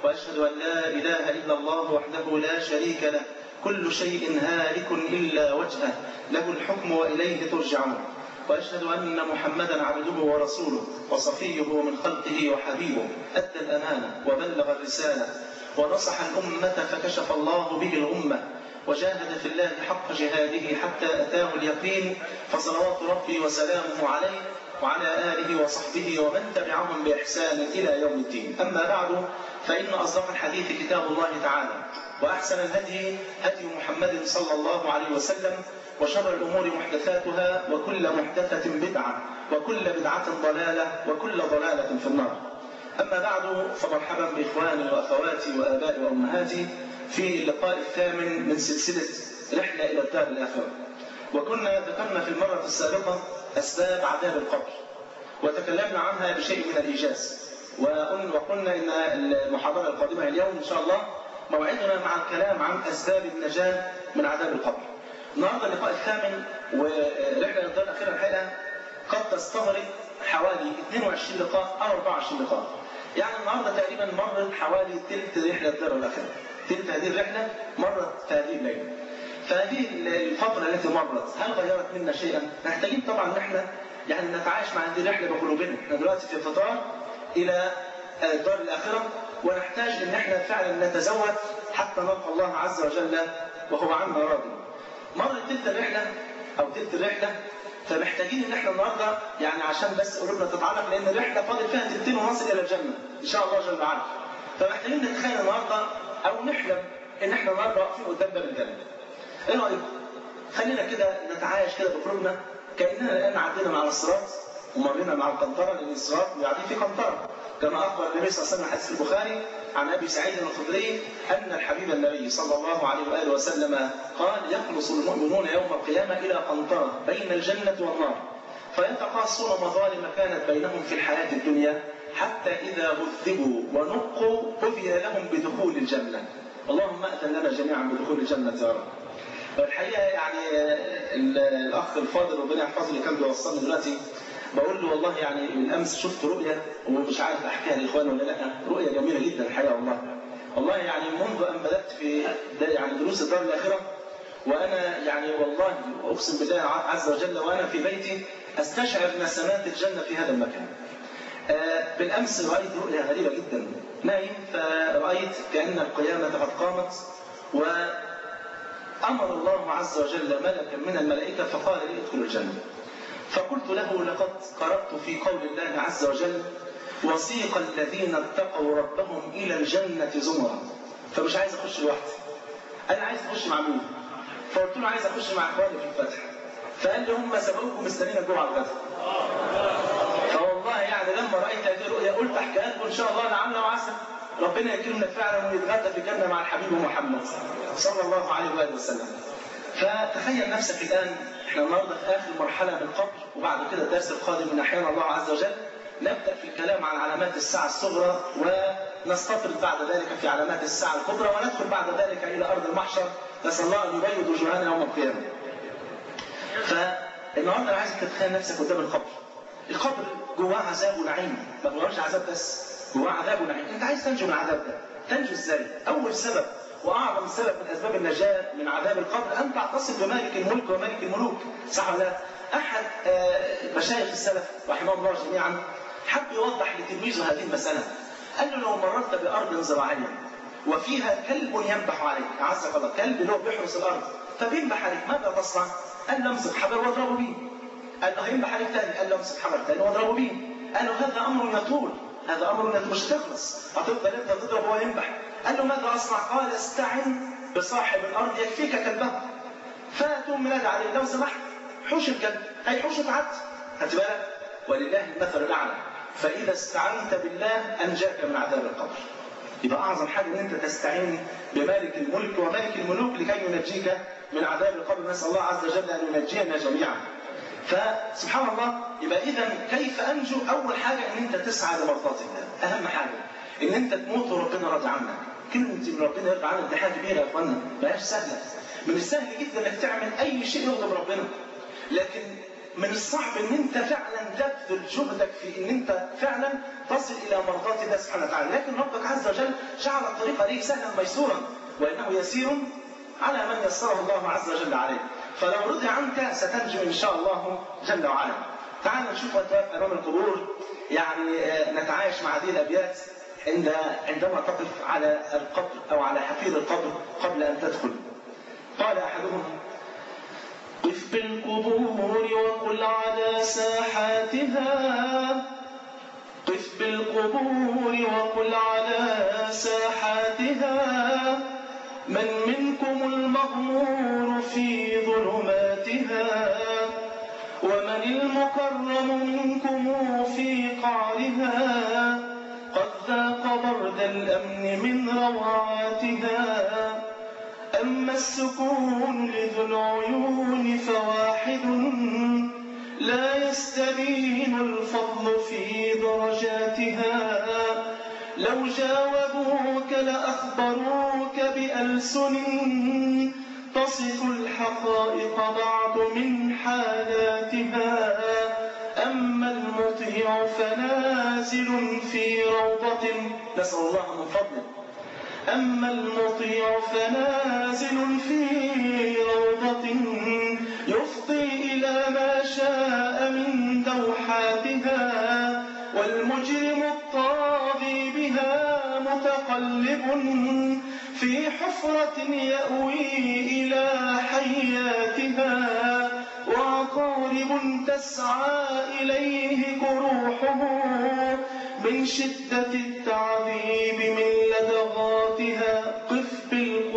وأشهد أن لا إله إلا الله وحده لا شريك له كل شيء هالك إلا وجهه له الحكم وإليه ترجعون وأشهد أن محمدا عبده ورسوله وصفيه من خلقه وحبيبه أدى الأمانة وبلغ الرسالة ونصح الأمة فكشف الله به الغمة وجاهد في الله حق جهاده حتى أتاه اليقين فصلوات ربي وسلامه عليه وعلى آله وصحبه ومن تبعهم بإحسان إلى يوم الدين أما بعد فإن أصدق الحديث كتاب الله تعالى وأحسن الهدي هدي محمد صلى الله عليه وسلم وشر الأمور محدثاتها وكل محدثة بدعة وكل بدعة ضلالة وكل ضلالة في النار أما بعد فمرحبا بإخواني وأخواتي وآبائي وأمهاتي في اللقاء الثامن من سلسلة رحلة إلى الدار الآخرة وكنا ذكرنا في المرة السابقة أسباب عذاب القبر وتكلمنا عنها بشيء من الإيجاز وقلنا إن المحاضرة القادمة اليوم إن شاء الله موعدنا مع الكلام عن أسباب النجاة من عذاب القبر النهارده اللقاء الثامن ورحلة الدار الأخيرة الحقيقة قد تستغرق حوالي 22 لقاء أو 24 لقاء يعني النهارده تقريبا مرت حوالي ثلث رحلة الدار الأخيرة ثلث هذه الرحلة مرت في هذه الليلة فهذه الفترة التي مرت هل غيرت منا شيئا؟ محتاجين طبعا ان احنا يعني نتعايش مع هذه الرحلة بقلوبنا، احنا دلوقتي في فطار إلى الدار الآخرة ونحتاج ان احنا فعلا نتزود حتى نلقى الله عز وجل وهو عنا راضي. مرت تلك الرحلة أو تلك الرحلة فمحتاجين ان احنا النهارده يعني عشان بس قلوبنا تتعلق لان الرحله فاضل فيها تلتين ونصل الى الجنه ان شاء الله جل وعلا. فمحتاجين نتخيل النهارده او نحلم ان احنا النهارده واقفين قدام باب الجنه. ايه رايكم؟ خلينا كده نتعايش كده بقلوبنا كاننا الان عدينا مع الصراط ومرينا مع القنطره لان الصراط بيعدي فيه قنطره كما اخبر النبي صلى الله عليه وسلم حديث البخاري عن ابي سعيد الخدري ان الحبيب النبي صلى الله عليه واله وسلم قال يخلص المؤمنون يوم القيامه الى قنطره بين الجنه والنار فيتقاصون مظالم كانت بينهم في الحياه الدنيا حتى اذا هذبوا ونقوا قضي لهم بدخول الجنه اللهم اذن لنا جميعا بدخول الجنه يا رب الحقيقه يعني الاخ الفاضل ربنا يحفظه اللي كان بيوصلني دلوقتي بقول له والله يعني بالامس شفت رؤيه ومش عارف احكيها لاخواني ولا لا رؤيه جميله جدا الحقيقه والله والله يعني منذ ان بدات في يعني دروس الدار الاخره وانا يعني والله اقسم بالله عز وجل وانا في بيتي استشعر نسمات الجنه في هذا المكان. آه بالامس رايت رؤيه غريبه جدا نايم فرايت كان القيامه قد قامت و امر الله عز وجل ملكا من الملائكه فقال لي ادخل الجنه. فقلت له لقد قرأت في قول الله عز وجل وسيق الذين اتقوا ربهم إلى الجنة زمرا فمش عايز أخش لوحدي أنا عايز أخش مع مين؟ فقلت له عايز أخش مع إخواني في الفتح فقال لي هم سبقوكم مستنيين جوه على الغدا فوالله يعني لما رأيت هذه الرؤيا قلت أحكي لكم إن شاء الله لعل وعسى ربنا يكرمنا فعلا ونتغدى في الجنة مع الحبيب محمد صلى الله عليه وآله وسلم فتخيل نفسك الآن احنا النهارده في آخر مرحلة من القبر وبعد كده الدرس القادم من أحيان الله عز وجل نبدأ في الكلام عن علامات الساعة الصغرى ونستطرد بعد ذلك في علامات الساعة الكبرى وندخل بعد ذلك إلى أرض المحشر نسأل الله أن يبيض وجوهنا يوم القيامة. فالنهارده أنا عايزك تتخيل نفسك قدام القبر. القبر جواه عذاب ونعيم، ما جواهش عذاب بس، جواه عذاب ونعيم، أنت عايز تنجو من العذاب ده. تنجو إزاي؟ أول سبب واعظم سبب من اسباب النجاه من عذاب القبر ان تعتصم بمالك الملك وملك الملوك صح ولا لا؟ احد مشايخ السلف رحمه الله جميعا حب يوضح لتلميذه هذه المساله قال له لو مررت بارض زراعيه وفيها كلب ينبح عليك اعزك الله كلب له بيحرس الارض فبينبح عليك ماذا تصنع؟ قال له امسك حجر واضربه به قال له هينبح عليك ثاني قال له امسك حجر ثاني واضربه به قال له هذا امر يطول هذا امر مش تخلص هتفضل انت تضرب وهو ينبح قال له ماذا اصنع؟ قال استعن بصاحب الارض يكفيك كلبه فتقوم منادى عليه لو سمحت حوش الكلب هيحوش وتعدي خدت بالك ولله المثل الاعلى فاذا استعنت بالله انجاك من عذاب القبر يبقى اعظم حاجه ان انت تستعين بمالك الملك وملك الملوك لكي ينجيك من عذاب القبر نسال الله عز وجل ان ينجينا جميعا فسبحان الله يبقى اذا كيف انجو اول حاجه ان انت تسعى لمرضات الله اهم حاجه ان انت تموت وربنا راضي عنك كلمه ان ربنا يرضى عنك دي حاجه كبيره يا اخوانا ما هياش سهله من السهل جدا انك تعمل اي شيء يغضب ربنا لكن من الصعب ان انت فعلا تبذل جهدك في ان انت فعلا تصل الى مرضات الله سبحانه وتعالى لكن ربك عز وجل جعل الطريق ليك سهلا ميسورا وانه يسير على من يسره الله عز وجل عليه فلو رضي عنك ستنجو ان شاء الله جل وعلا تعال نشوف وانت امام القبور يعني نتعايش مع هذه الابيات عند عندما تقف على القبر او على حفير القبر قبل ان تدخل قال احدهم قف بالقبور وقل على ساحاتها قف بالقبور وقل على ساحاتها من منكم المغمور في ظلماتها ومن المكرم منكم في قعرها قد ذاق برد الأمن من روعاتها أما السكون لذو العيون فواحد لا يستبين الفضل في درجاتها لو جاوبوك لأخبروك بألسن تصف الحقائق بعض من حالاتها أما المطيع فنازل في روضة نسأل الله من فضله أما المطيع فنازل في روضة يفضي إلى ما شاء من دوحاتها والمجرم الطاغي بها متقلب في حفرة يأوي إلى حياتها وعقارب تسعى إليه جروحه من شدة التعذيب من لدغاتها قف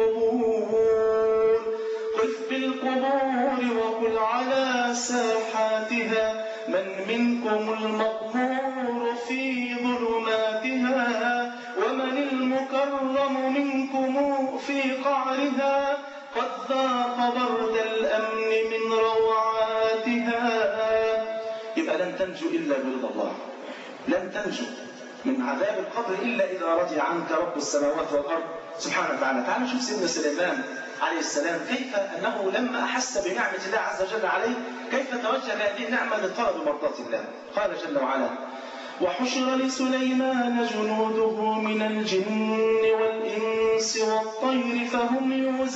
بالقبور قف بالقبور وقل على ساحاتها من منكم المقهور في ظلماتها ومن المكرم منكم في قعرها قد ذاق برد الأمن من روعاتها يبقى لن تنجو إلا برضا الله لن تنجو من عذاب القبر إلا إذا رضي عنك رب السماوات والأرض سبحانه وتعالى تعال نشوف سيدنا سليمان عليه السلام كيف أنه لما أحس بنعمة الله عز وجل عليه كيف توجه هذه النعمة لطلب مرضاة الله قال جل وعلا وحشر لسليمان جنوده من الجن والإنس والطير فهم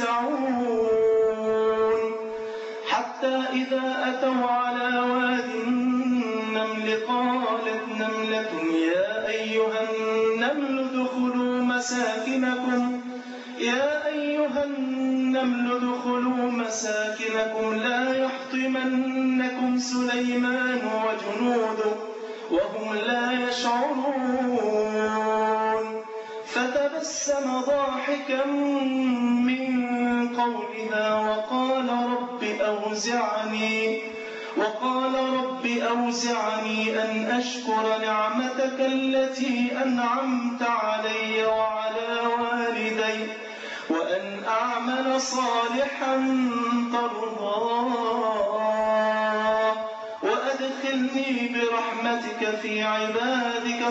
يوزعون حتى إذا أتوا على واد النمل قالت نملة يا أيها النمل ادخلوا مساكنكم يا أيها النمل ادخلوا مساكنكم لا يحطمنكم سليمان وجنوده وهم لا يشعرون فتبسم ضاحكا من قولها وقال رب أوزعني وقال رب أوزعني أن أشكر نعمتك التي أنعمت علي وعلى والدي وأن أعمل صالحا ترضاه وأدخلني برحمتك في عبادك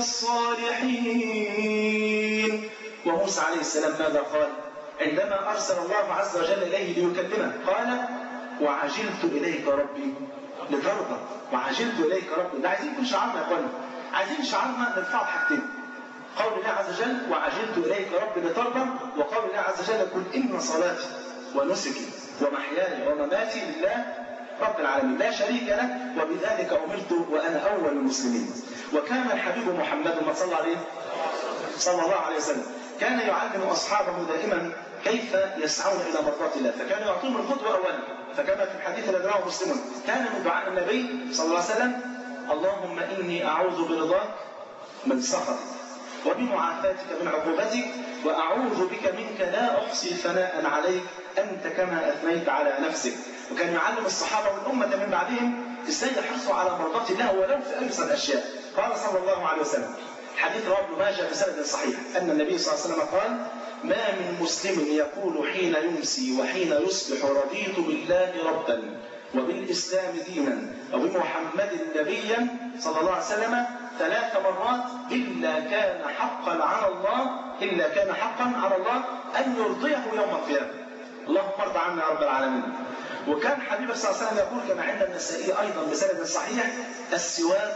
الصالحين وموسى عليه السلام ماذا قال عندما أرسل الله عز وجل إليه ليكلمه قال وعجلت إليك ربي لترضى وعجلت إليك ربي ده عايزين يكون شعارنا يا اخوانا عايزين شعارنا نرفعه بحاجتين قول الله عز وجل وعجلت إليك ربي لترضى وقول الله عز وجل قل إن صلاتي ونسكي ومحياي ومماتي لله رب العالمين لا شريك له وبذلك أمرت وأنا أول المسلمين وكان الحبيب محمد ما صلى عليه صلى الله عليه وسلم كان يعلم أصحابه دائما كيف يسعون إلى مرضات الله فكان يعطيهم القدوة أولا فكما في الحديث الذي رواه مسلم كان من دعاء النبي صلى الله عليه وسلم اللهم إني أعوذ برضاك من سخطك وبمعافاتك من عقوبتك وأعوذ بك منك لا أحصي ثناء عليك أنت كما أثنيت على نفسك وكان يعلم الصحابة والأمة من بعدهم إزاي يحرصوا على مرضاة الله ولو في أيسر الأشياء قال صلى الله عليه وسلم حديث رواه ابن ماجه بسند صحيح أن النبي صلى الله عليه وسلم قال ما من مسلم يقول حين يمسي وحين يصبح رضيت بالله ربا وبالإسلام دينا وبمحمد نبيا صلى الله عليه وسلم ثلاث مرات إلا كان حقا على الله إلا كان حقا على الله أن يرضيه يوم القيامة اللهم ارضى عنا يا رب العالمين وكان حبيب صلى الله عليه وسلم يقول كما عند النسائي ايضا بسند صحيح السواك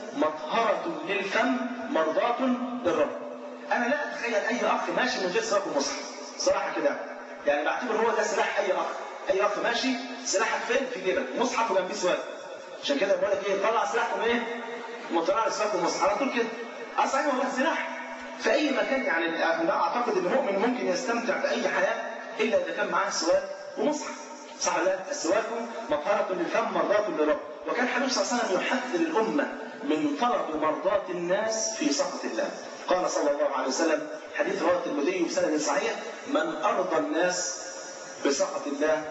مطهرة للفم مرضاة للرب. انا لا اتخيل اي اخ ماشي من غير سواك ومصحف صراحه كده يعني بعتبر هو ده سلاح اي اخ اي اخ ماشي سلاحك فين في جيبك مصحف وجنبيه سواك عشان كده بقول لك ايه طلع سلاحكم ايه مطلع سواك ومصحف على طول كده اصلا هو سلاح في اي مكان يعني انا اعتقد ان المؤمن ممكن يستمتع باي حياه الا اذا كان معاه سواك ومصحف صح ولا لا؟ السواك مطهرة للفم مرضاة للرب وكان حبيب صلى الله عليه وسلم يحذر الأمة من طلب مرضاة الناس في سخط الله قال صلى الله عليه وسلم حديث رواه الترمذي بسند صحيح من أرضى الناس بسخط الله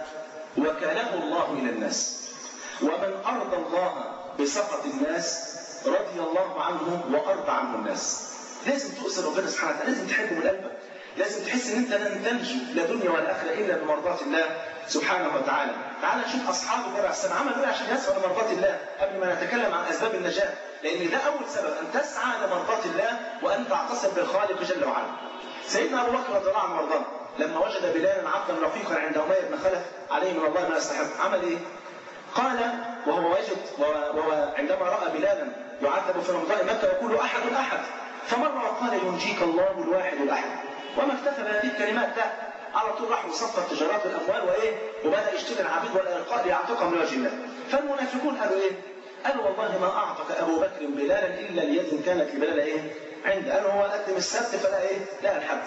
وكاله الله إلى الناس ومن أرضى الله بسخط الناس رضي الله عنه وأرضى عنه الناس لازم تؤثر ربنا سبحانه وتعالى لازم تحبه من قلبك لازم تحس ان انت لن تنجو لا دنيا ولا اخره الا بمرضاه الله سبحانه وتعالى. تعال نشوف اصحاب النبي عليه السلام عملوا ايه عشان يسعوا لمرضاه الله قبل ما نتكلم عن اسباب النجاه، لان ده اول سبب ان تسعى لمرضاه الله وان تعتصم بالخالق جل وعلا. سيدنا ابو بكر رضي الله عنه وارضاه لما وجد بلالا عبدا رفيقا عند اميه بن خلف عليه من الله ما يستحق، عمل ايه؟ قال وهو وجد وهو عندما راى بلالا يعذب في رمضاء مكه يقول احد احد فمر وقال ينجيك الله الواحد الاحد وما اكتفى بهذه الكلمات لا على طول راح وصفى تجارات الاموال وايه وبدا يشتري العبيد والارقاء ليعتقهم لوجه الله فالمنافقون قالوا ايه؟ قالوا والله ما اعتق ابو بكر بلالا الا ليد كانت لبلال ايه؟ عنده قالوا هو قدم السبت فلا ايه؟ لا الحد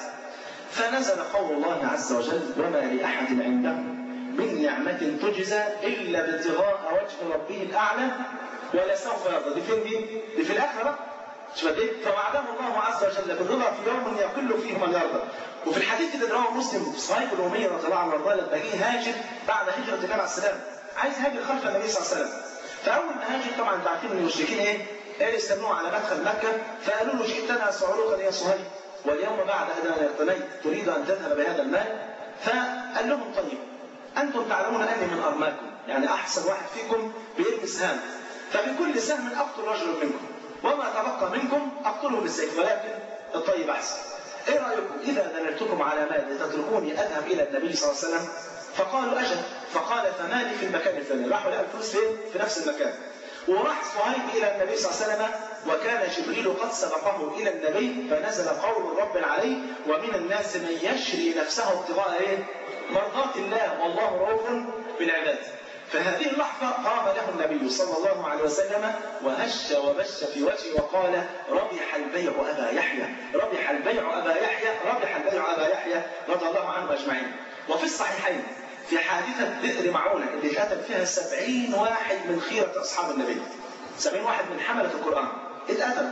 فنزل قول الله عز وجل وما لاحد عنده من نعمة تجزى إلا ابتغاء وجه ربه الأعلى ولا سوف يرضى دي فين دي؟ دي في الآخرة بقى شوف قد ايه؟ فوعده الله عز وجل بالرضا في يوم يقل فيه من يرضى. وفي الحديث اللي رواه مسلم في صحيح الرومية رضي الله عنه وارضاه لما جه هاجر بعد هجرة النبي عليه السلام عايز هاجر خلف النبي صلى الله عليه وسلم. فأول ما هاجر طبعا انتوا عارفين ان المشركين ايه؟ ايه يستنوه على مدخل مكة فقالوا له جئتنا صعلوكا يا صهيب واليوم بعد أن اغتنيت تريد أن تذهب بهذا المال فقال لهم طيب أنتم تعلمون أني من أرماكم يعني أحسن واحد فيكم بيرمي سهام فبكل سهم أقتل رجل منكم وما تبقى منكم اقتله بالسيف ولكن الطيب احسن. ايه رايكم اذا دللتكم على مال لتتركوني اذهب الى النبي صلى الله عليه وسلم؟ فقالوا اجل فقال فمالي في المكان الفلاني راحوا لقوا الفلوس فين؟ في نفس المكان. وراح صهيب الى النبي صلى الله عليه وسلم وكان جبريل قد سبقه الى النبي فنزل قول الرب عليه ومن الناس من يشري نفسه ابتغاء ايه؟ مرضات الله والله رؤوف بالعباد. فهذه اللحظة قام له النبي صلى الله عليه وسلم وهش وبش في وجهه وقال ربح البيع أبا يحيى ربح البيع أبا يحيى ربح البيع أبا يحيى رضي الله عنهم أجمعين وفي الصحيحين في حادثة بئر معونة اللي اتقتل فيها سبعين واحد من خيرة أصحاب النبي سبعين واحد من حملة القرآن اتقتل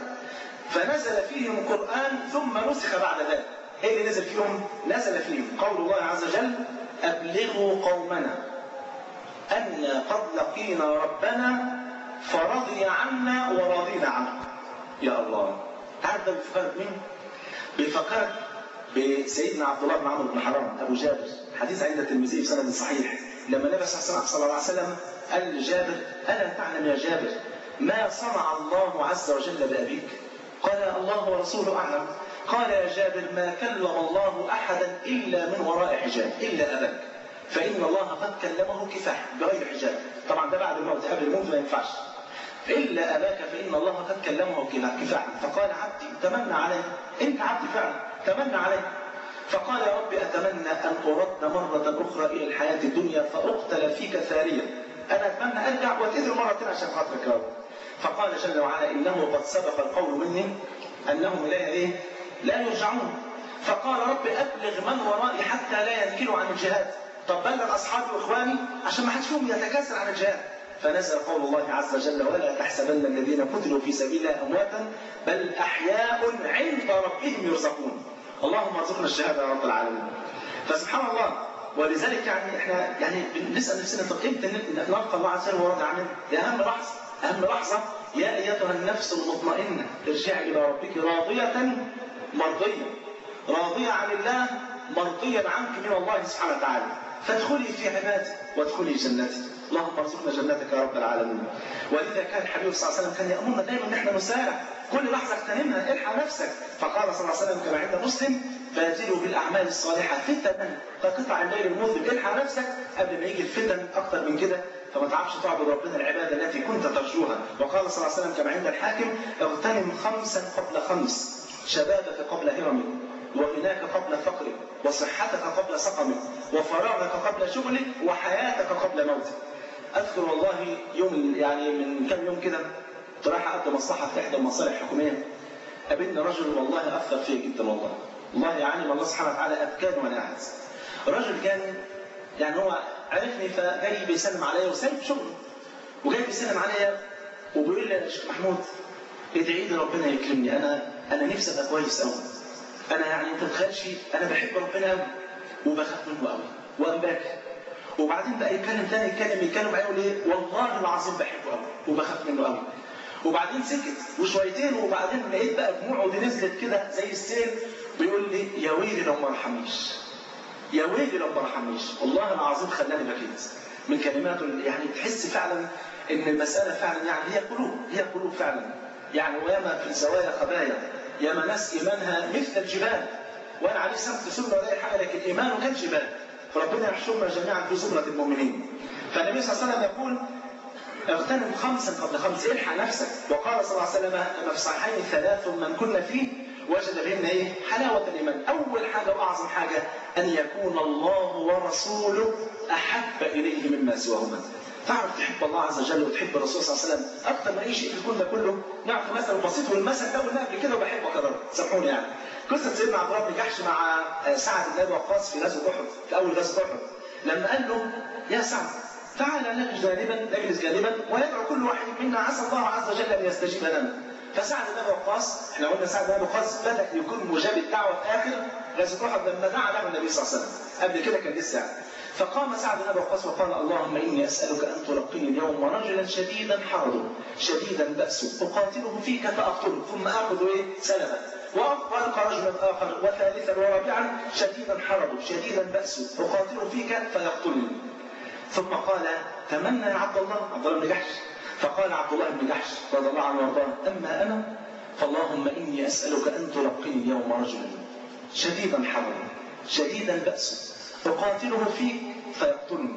فنزل فيهم قرآن ثم نسخ بعد ذلك ايه اللي نزل فيهم؟ نزل فيهم قول الله عز وجل أبلغوا قومنا أن قد لقينا ربنا فرضي عنا ورضينا عنه يا الله عارف ده بيفكرك مين؟ بيفكرك بسيدنا عبد الله بن عمرو بن حرام ابو جابر حديث عند الترمذي بسند صحيح لما النبي صلى الله عليه وسلم قال لجابر الا تعلم يا جابر ما صنع الله عز وجل بابيك؟ قال الله ورسوله اعلم قال يا جابر ما كلم الله احدا الا من وراء حجاب الا اباك فإن الله قد كلمه كفاح بغير حجاب طبعا ده بعد الموت قبل الموت ما ينفعش إلا أباك فإن الله قد كلمه كفاح فقال عبدي تمنى علي أنت عبدي فعلا تمنى علي فقال يا رب أتمنى أن أرد مرة أخرى إلى الحياة الدنيا فأقتل فيك ثاريا أنا أتمنى أرجع وأتقتل مرة عشان خاطرك يا رب فقال جل وعلا إنه قد سبق القول مني أنهم لا إيه لا يرجعون فقال رب أبلغ من ورائي حتى لا ينكلوا عن الجهاد طب بلغ اصحابي واخواني عشان ما حدش فيهم يتكاسل عن الجهاد فنزل قول الله عز وجل ولا تحسبن الذين قتلوا في سبيل الله امواتا بل احياء عند ربهم يرزقون اللهم ارزقنا الشهاده يا رب العالمين فسبحان الله ولذلك يعني احنا يعني بنسال نفسنا طب امتى نلقى الله عز وجل وراضي عننا؟ دي اهم لحظه اهم لحظه يا ايتها النفس المطمئنه ارجعي الى ربك راضيه مرضيه راضيه عن الله مرضيا عنك من الله سبحانه وتعالى فادخلي في عبادي وادخلي جنتي اللهم ارزقنا جنتك يا رب العالمين ولذا كان الحبيب صلى الله عليه وسلم كان يامرنا دائما ان احنا نسارع كل لحظه اغتنمها الحق نفسك فقال صلى الله عليه وسلم كما عند مسلم بادروا بالاعمال الصالحه فتنا كقطع الليل المظلم الحق نفسك قبل ما يجي الفتن اكتر من كده فما تعرفش تعبد ربنا العباده التي كنت ترجوها وقال صلى الله عليه وسلم كما عند الحاكم اغتنم خمسا قبل خمس شبابك قبل هرمك وغناك قبل فقرك وصحتك قبل سقمك وفراغك قبل شغلك وحياتك قبل موتك اذكر والله يوم يعني من كم يوم كده كنت رايح اقدم مصلحه في احدى المصالح الحكوميه قابلنا رجل والله اثر فيا جدا والله والله يعلم الله سبحانه وتعالى ابكاني وانا قاعد رجل كان يعني هو عرفني فجاي بيسلم عليا وسايب شغله وجاي بيسلم عليا وبيقول لي يا شيخ محمود ادعي لي ربنا يكرمني انا انا نفسي ابقى كويس قوي انا يعني انت متخيلش انا بحب ربنا قوي وبخاف منه قوي وانباكي وبعدين بقى يتكلم تاني يتكلم يتكلم معايا يقول ايه والله العظيم بحبه قوي وبخاف منه قوي وبعدين سكت وشويتين وبعدين لقيت بقى دموعه دي نزلت كده زي السيل بيقول لي يا ويلي لو ما رحمنيش يا ويلي لو ما رحمنيش والله العظيم خلاني بكيت من كلماته اللي يعني تحس فعلا ان المساله فعلا يعني هي قلوب هي قلوب فعلا يعني وياما في الزوايا خبايا ياما ناس ايمانها مثل الجبال وانا عليه سمت سنه ولا اي حاجه لكن ايمانه كالجبال فربنا يحشرنا جميعا في زمره المؤمنين فالنبي صلى الله عليه وسلم يقول اغتنم خمسا قبل خمس الحق نفسك وقال صلى الله عليه وسلم كما في الصحيحين ثلاث من كن فيه وجد بهن ايه؟ حلاوة الإيمان، أول حاجة وأعظم حاجة أن يكون الله ورسوله أحب إليه مما سواهما. تعرف تحب الله عز وجل وتحب الرسول صلى الله عليه وسلم أكثر ما أي شيء في الكون ده كله نعرف مثل بسيط والمثل ده قلنا قبل كده وبحبه أكرر سامحوني يعني. قصة سيدنا عبد الله بن جحش مع سعد بن أبي وقاص في غزوة أحد في أول غزوة أحد لما قال له يا سعد تعال نجلس جانبا نجلس جانبا ويدعو كل واحد منا عسى الله عز وجل ان يستجيب لنا. فسعد بن ابي وقاص احنا قلنا سعد بن ابي وقاص بدا يكون مجاب الدعوه في اخر غزوه احد لما دعا له النبي صلى الله عليه وسلم. قبل كده كان لسه فقام سعد بن ابي وقاص وقال اللهم اني اسالك ان تلقني اليوم رجلا شديدا حرضه شديدا باسه اقاتله فيك فاقتله ثم اخذ ايه سلبا والقى رجلا اخر وثالثا ورابعا شديدا حرضه شديدا باسه اقاتله فيك فيقتلني ثم قال تمنى يا عبد الله عبد الله بن جحش فقال عبد الله بن جحش رضي الله عنه وارضاه اما انا فاللهم اني اسالك ان تلقني اليوم رجلا شديدا حرا شديدا باسه اقاتله فيك فيقتلني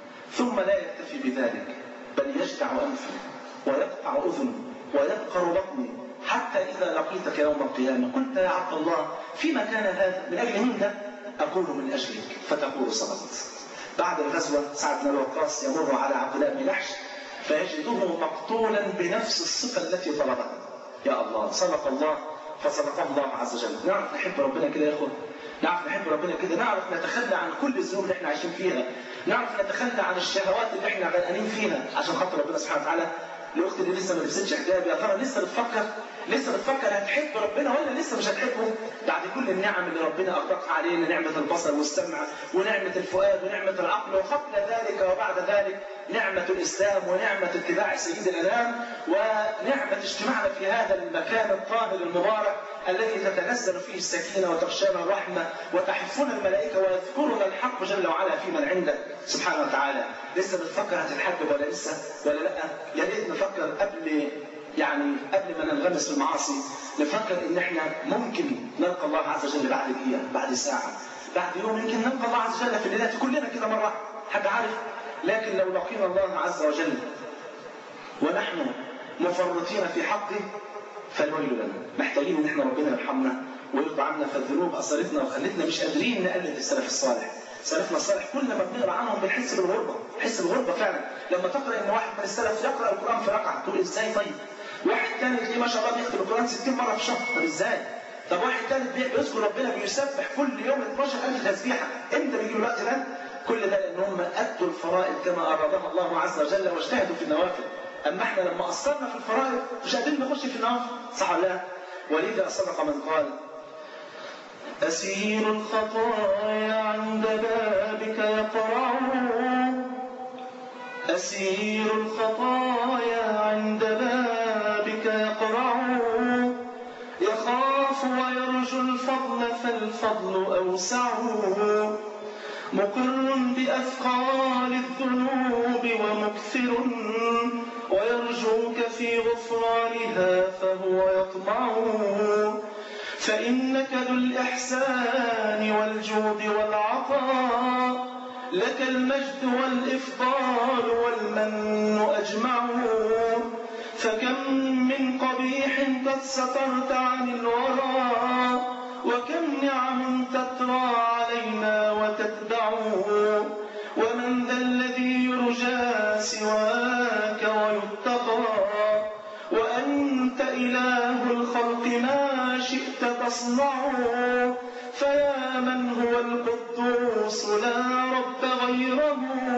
ثم لا يكتفي بذلك بل يجدع انفي ويقطع اذني ويبقر بطني حتى اذا لقيتك يوم القيامه قلت يا عبد الله فيما كان هذا من اجل مين ده؟ اقول من اجلك فتقول صدقت بعد الغزوة سعد بن وقاص يمر على عبد الله بن جحش فيجده مقتولا بنفس الصفة التي طلبها. يا الله صدق الله فصدقه الله عز وجل. نعرف نحب ربنا كده يا اخوة. نعرف نحب ربنا كده، نعرف نتخلى عن كل الذنوب اللي احنا عايشين فيها. نعرف نتخلى عن الشهوات اللي احنا غرقانين فيها عشان خاطر ربنا سبحانه وتعالى. الاخت اللي لسه ما لبستش حجاب يا ترى لسه بتفكر لسه بتفكر هتحب ربنا ولا لسه مش هتحبه بعد كل النعم اللي ربنا اطلق علينا نعمه البصر والسمع ونعمه الفؤاد ونعمه العقل وقبل ذلك وبعد ذلك نعمه الاسلام ونعمه اتباع سيد الانام ونعمه اجتماعنا في هذا المكان الطاهر المبارك الذي تتنزل فيه السكينه وتغشانا الرحمه وتحفنا الملائكه ويذكرنا الحق جل وعلا في من عنده سبحانه وتعالى لسه بتفكر هتتحجب ولا لسه ولا لا يا ريت نفكر قبل يعني قبل ما ننغمس في المعاصي نفكر ان احنا ممكن نلقى الله عز وجل بعد دقيقه بعد ساعه بعد يوم يمكن نلقى الله عز وجل في الليلات كلنا كده مره حد عارف لكن لو لقينا الله عز وجل ونحن مفرطين في حقه فالويل لنا محتاجين ان احنا ربنا يرحمنا ويرضى عنا فالذنوب اثرتنا وخلتنا مش قادرين نقلد السلف الصالح سلفنا الصالح كل ما بنقرا عنهم بنحس بالغربه نحس بالغربه فعلا لما تقرا ان واحد من السلف يقرا القران في ركعه تقول ازاي طيب واحد تاني تلاقيه ما شاء الله بيختم القران 60 مره في الشهر طب ازاي طب واحد تالت بيذكر ربنا بيسبح كل يوم 12000 تسبيحه امتى بيجي الوقت ده كل ده لان هم ادوا الفرائض كما ارادها الله عز وجل واجتهدوا في النوافل اما احنا لما قصرنا في الفرائض مش قادرين نخش في النوافل صح ولا لا ولذا صدق من قال أسير الخطايا عند بابك يقرع أسير الخطايا عند بابك يقرع يخاف ويرجو الفضل فالفضل أوسع مقر بأثقال الذنوب ومكثر ويرجوك في غفرانها فهو يطمع فإنك ذو الإحسان والجود والعطاء لك المجد والإفضال والمن أجمعه فكم من قبيح قد سترت عن الورى وكم نعم تترى علينا وتتبعه ومن ذا الذي يرجى سواك ويتقى وأنت إله الخلق ما شئت تصنعه فيا من هو القدوس لا رب غيره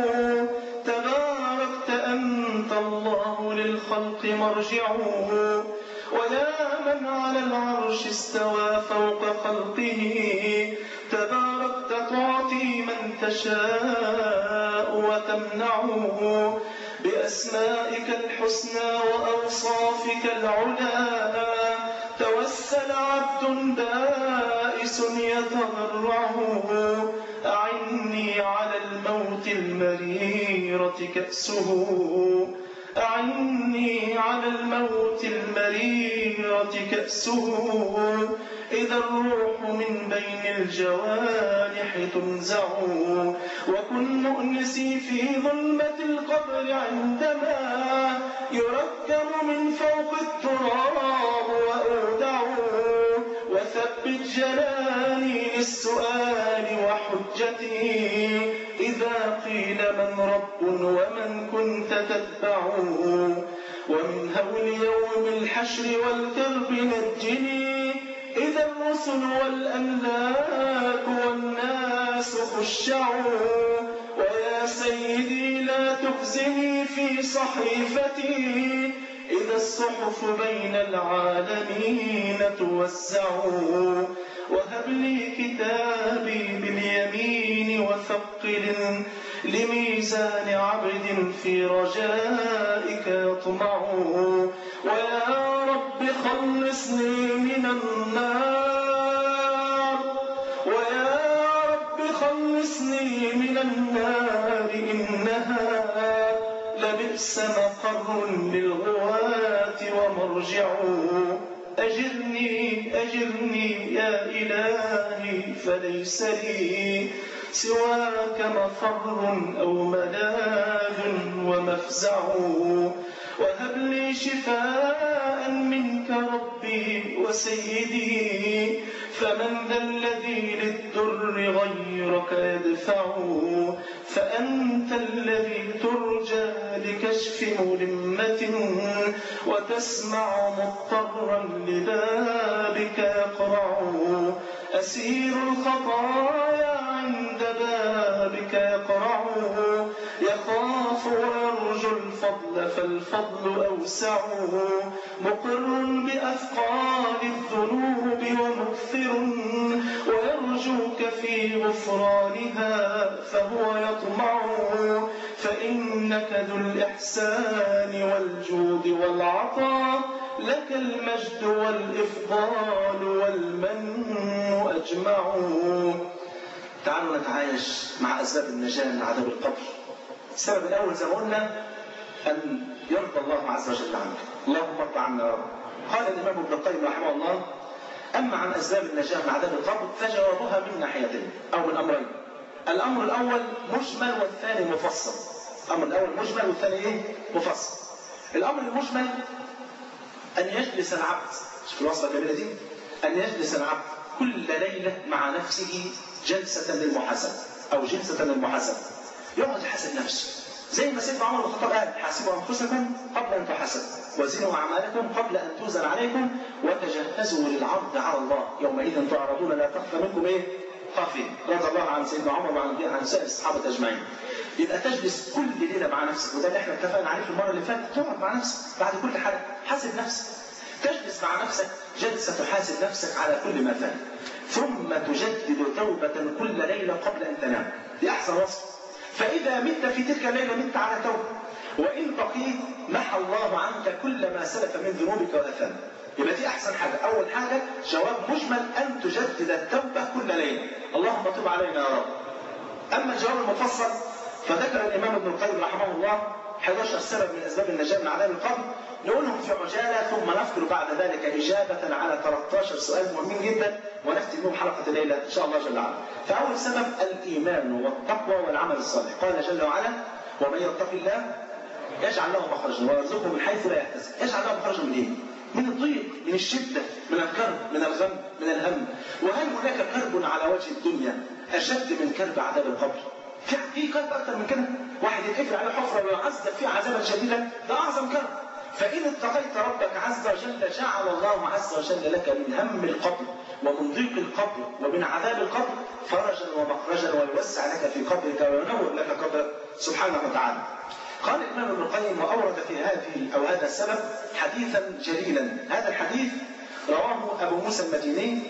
تباركت أنت الله للخلق مرجعه ويا من على العرش استوى فوق خلقه تباركت تعطي من تشاء وتمنعه بأسمائك الحسنى وأوصافك العلا توسل عبد بائس يتضرعه أعني على الموت المريرة كأسه أعني على الموت المريرة كأسه إذا الروح من بين الجوانح تنزع وكن مؤنسي في ظلمة القبر عندما يركب من فوق التراب وأودع وثبت جلالي للسؤال وحجتي إذا قيل من رب ومن كنت تتبعه ومن هول يوم الحشر والكرب نجني إذا الرسل والأملاك والناس خشعوا ويا سيدي لا تخزني في صحيفتي إذا الصحف بين العالمين توزع وهب لي كتابي باليمين وثقل لميزان عبد في رجائك يطمع ويا رب خلصني من النار ويا رب خلصني من النار إنها لبئس مقر للغواة ومرجع أجرني أجرني يا إلهي فليس لي سواك مفر أو ملاذ ومفزع وهب لي شفاء منك ربي وسيدي فمن ذا الذي للدر غيرك يدفع فأنت الذي ترجى لكشف ملمة وتسمع مضطرا لبابك يقرع أسير الخطايا عند بابك يقرع يخاف ويرجو الفضل فالفضل أوسع مقر بأثقال الذنوب ومكثر ويرجوك في غفرانها فهو يطمع فإنك ذو الإحسان والجود والعطاء لك المجد والإفضال والمن أجمع تعالوا نتعايش مع أسباب النجاة من عذاب القبر السبب الأول زي ما قلنا أن يرضى الله عز وجل عنك اللهم ارضى عنا يا رب قال الإمام ابن القيم رحمه الله أما عن أسباب النجاة من عذاب القبر فجوابها من ناحيتين أو من أمرين الأمر الأول مجمل والثاني مفصل الأمر الأول مجمل والثاني إيه؟ مفصل الأمر المجمل أن يجلس العبد شوف الوصفة الجميلة دي أن يجلس العبد كل ليلة مع نفسه جلسة للمحاسبة أو جلسة للمحاسبة يقعد يحاسب نفسه زي ما سيدنا عمر بن الخطاب قال حاسبوا أنفسكم قبل أن تحاسبوا وزنوا أعمالكم قبل أن توزن عليكم وتجهزوا للعرض على الله يومئذ تعرضون لا تخفى منكم إيه؟ خافية رضي الله عن سيدنا عمر وعن عن سائر الصحابة أجمعين يبقى تجلس كل ليلة مع نفسك وده اللي احنا اتفقنا عليه في المرة اللي فاتت تقعد مع نفسك بعد كل حاجة حاسب نفسك تجلس مع نفسك جلسة تحاسب نفسك على كل ما فات ثم تجدد توبة كل ليلة قبل أن تنام دي أحسن وصف فإذا مت في تلك الليلة مت على توبة وإن بقيت محى الله عنك كل ما سلف من ذنوبك وأثامك يبقى دي أحسن حاجة أول حاجة جواب مجمل أن تجدد التوبة كل ليلة اللهم تب علينا يا رب أما الجواب المفصل فذكر الإمام ابن القيم رحمه الله 11 سبب من اسباب النجاه من عذاب القبر نقولهم في عجاله ثم نذكر بعد ذلك اجابه على 13 سؤال مهمين جدا ونختم بهم حلقه الليله ان شاء الله جل وعلا. فاول سبب الايمان والتقوى والعمل الصالح، قال جل وعلا: ومن يتق الله يجعل له مخرجا ويرزقه من حيث لا يحتسب، يجعل له مخرجا من ايه؟ من الضيق، من الشده، من الكرب، من الغم، من الهم، وهل هناك كرب على وجه الدنيا اشد من كرب عذاب القبر؟ في في كرب اكثر من كده؟ واحد يتقفل عليه حفره ويعذب فيها عذابا شديدا ده اعظم كرب. فإن اتقيت ربك عز وجل جعل الله عز وجل لك من هم القبر ومن ضيق القبر ومن عذاب القبر فرجا ومخرجا ويوسع لك في قبرك وينور لك قبرك سبحانه وتعالى. قال الإمام ابن القيم وأورد في هذه أو هذا السبب حديثا جليلا، هذا الحديث رواه أبو موسى المديني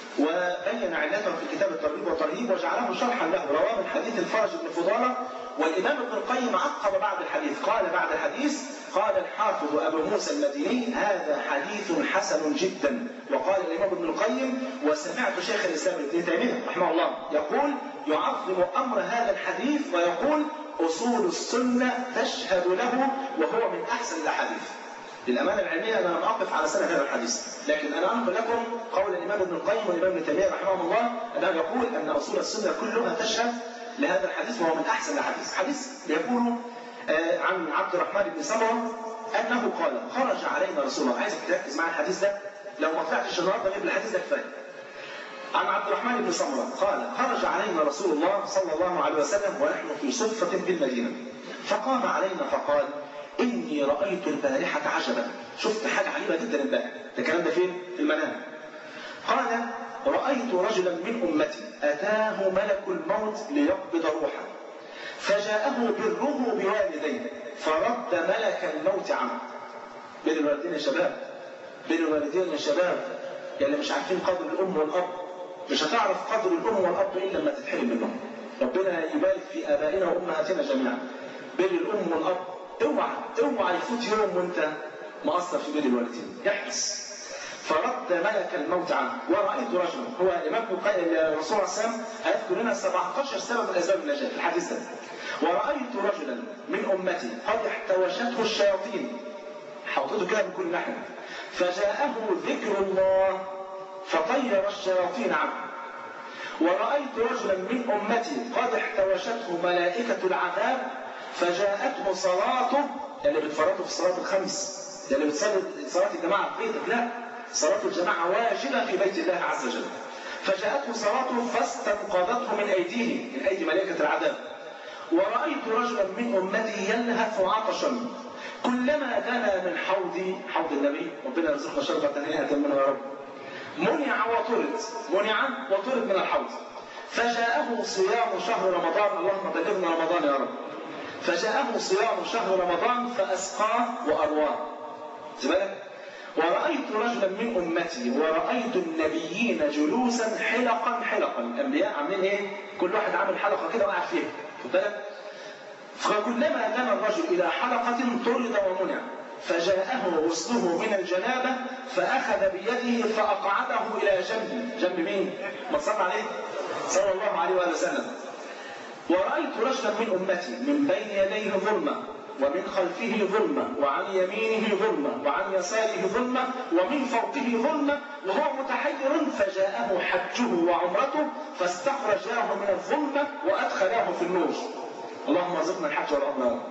وبين علته في كتاب الترغيب والترهيب وجعله شرحا له رواه من حديث الفرج بن فضاله والامام ابن القيم عقب بعد الحديث قال بعد الحديث قال الحافظ ابو موسى المديني هذا حديث حسن جدا وقال الامام ابن القيم وسمعت شيخ الاسلام ابن تيميه رحمه الله يقول يعظم امر هذا الحديث ويقول اصول السنه تشهد له وهو من احسن الاحاديث للأمانة العلمية أنا لم أقف على سنة هذا الحديث، لكن أنا أنقل لكم قول الإمام ابن القيم والإمام ابن تيمية رحمه الله أنه يقول أن أصول السنة كلها تشهد لهذا الحديث وهو من أحسن الأحاديث، حديث يقول عن عبد الرحمن بن سمرة أنه قال خرج علينا رسول الله، عايزك تركز معي الحديث ده لو ما طلعتش النهارده غير الحديث ده كفاية. عن عبد الرحمن بن سمرة قال خرج علينا رسول الله صلى الله عليه وسلم ونحن في صفة بالمدينة فقام علينا فقال إني رأيت البارحة عجبا شفت حاجة عجيبة جدا امبارح ده الكلام ده فين؟ في المنام قال رأيت رجلا من أمتي أتاه ملك الموت ليقبض روحه فجاءه بره بوالديه فرد ملك الموت عنه بين الوالدين يا شباب بين الوالدين يا شباب يعني مش عارفين قدر الأم والأب مش هتعرف قدر الأم والأب إلا لما تتحرم منهم ربنا يبارك في آبائنا وأمهاتنا جميعا بين الأم والأب اوعى اوعى يفوت يوم وانت مقصر في بين الوالدين احرص فرد ملك الموت عنه ورأيت رجلا هو الإمام الرسول صلى الله عليه وسلم هيذكر لنا 17 سبب من أسباب النجاة في الحديث ده ورأيت رجلا من أمتي قد احتوشته الشياطين حوطته كده من كل ناحية فجاءه ذكر الله فطير الشياطين عنه ورأيت رجلا من أمتي قد احتوشته ملائكة العذاب فجاءته صلاته اللي بتفرطوا في الصلاة الخمس اللي بتصلي صلاة الجماعة في بيتك لا صلاة الجماعة واجبة في بيت الله عز وجل فجاءته صلاته فاستنقذته من أيديه من أيدي ملائكة العذاب ورأيت رجلا من أمتي يلهث عطشا كلما دنا من حوض حوض النبي ربنا يرزقنا شربة هنيئة منه يا رب منع وطرد منع وطرد من الحوض فجاءه صيام شهر رمضان اللهم بلغنا رمضان يا رب فجاءه صيام شهر رمضان فأسقاه وأرواه بالك ورأيت رجلا من أمتي ورأيت النبيين جلوسا حلقا حلقا الأنبياء عاملين إيه؟ كل واحد عامل حلقة كده وقاعد فيها خد بالك فكلما دنا الرجل إلى حلقة طرد ومنع فجاءه غسله من الجنابة فأخذ بيده فأقعده إلى جنبه جنب مين؟ ما صلى عليه صلى الله عليه وآله وسلم ورأيت رجلا من أمتي من بين يديه ظلمة ومن خلفه ظلمة وعن يمينه ظلمة وعن يساره ظلمة ومن فوقه ظلمة وهو متحير فجاءه حجه وعمرته فاستخرجاه من الظلمة وأدخلاه في النور اللهم ارزقنا الحج والعمرة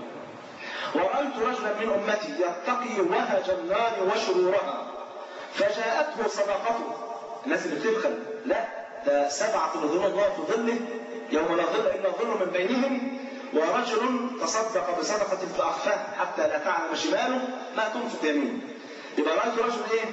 ورأيت رجلا من أمتي يتقي وهج النار وشرورها فجاءته صدقته الناس اللي بتبخل لا ده سبعة ظل الله في ظله يوم لا ظل إلا ظل من بينهم ورجل تصدق بصدقة فأخفاها حتى لا تعلم شماله ما تنفق يمينه يبقى رأيت رجل إيه؟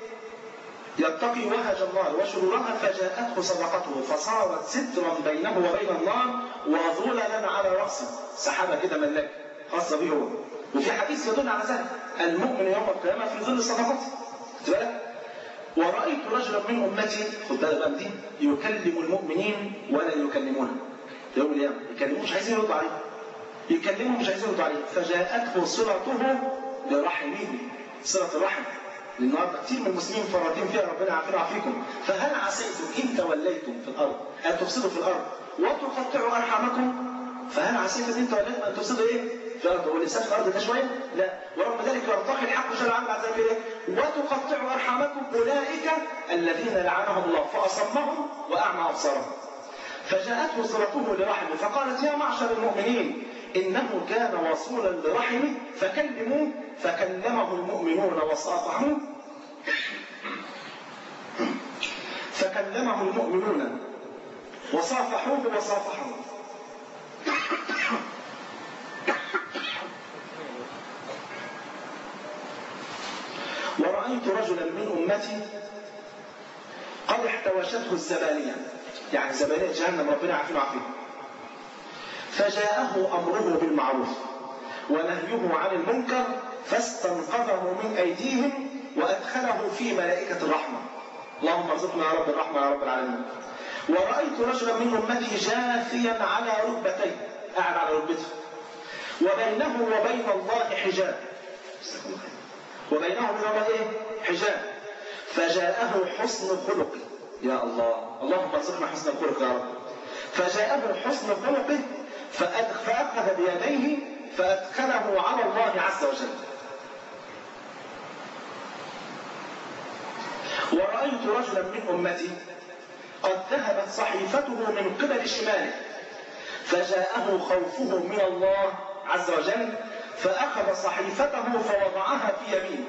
يتقي وهج النار وشرورها فجاءته صدقته فصارت سترا بينه وبين النار وظللا على رأسه سحابة كده ملاك خاصة به هو وفي حديث يدل على ذلك المؤمن يوم القيامة في ظل صدقته خد بالك ورأيت رجلا من أمتي خد بالك بقى دي يكلم المؤمنين ولا يكلمونه يوم القيامة يكلموه مش عايزين يردوا عليه يكلمه مش عايزين يردوا عليه فجاءته صلته برحمه صلة الرحم النهارده كتير من المسلمين فرادين فيها ربنا يعافينا ويعافيكم فهل عسيتم ان توليتم في الارض ان تفسدوا في الارض وتقطعوا ارحامكم فهل عسيتم ان توليتم ان تفسدوا ايه؟ في الارض هو الانسان في الارض ده شويه؟ لا ورغم ذلك يرتقي الحق جل وعلا بعد ذلك ايه؟ وتقطعوا ارحامكم اولئك الذين لعنهم الله فاصمهم واعمى ابصارهم فجاءته صلته لرحمه فقالت يا معشر المؤمنين انه كان وصولا لرحمه فكلموه فكلمه المؤمنون وصافحوه فكلمه المؤمنون وصافحوه وصافحوه ورأيت رجلا من أمتي قد احتوشته الزبانية يعني زبانية جهنم ربنا عافينا وعافيه فجاءه أمره بالمعروف ونهيه عن المنكر فاستنقذه من أيديهم وأدخله في ملائكة الرحمة اللهم ارزقنا يا رب الرحمة يا رب العالمين ورأيت رجلا من أمتي جاثيا على ركبتيه قاعد على ركبته وبينه وبين الله حجاب وبينه وبين الله ايه؟ حجاب فجاءه حسن خلقه يا الله اللهم ارزقنا حسن الخلق يا رب فجاءه حسن خلقه فأخذ بيديه فأدخله على الله عز وجل ورأيت رجلا من أمتي قد ذهبت صحيفته من قبل شماله فجاءه خوفه من الله عز وجل فأخذ صحيفته فوضعها في يمينه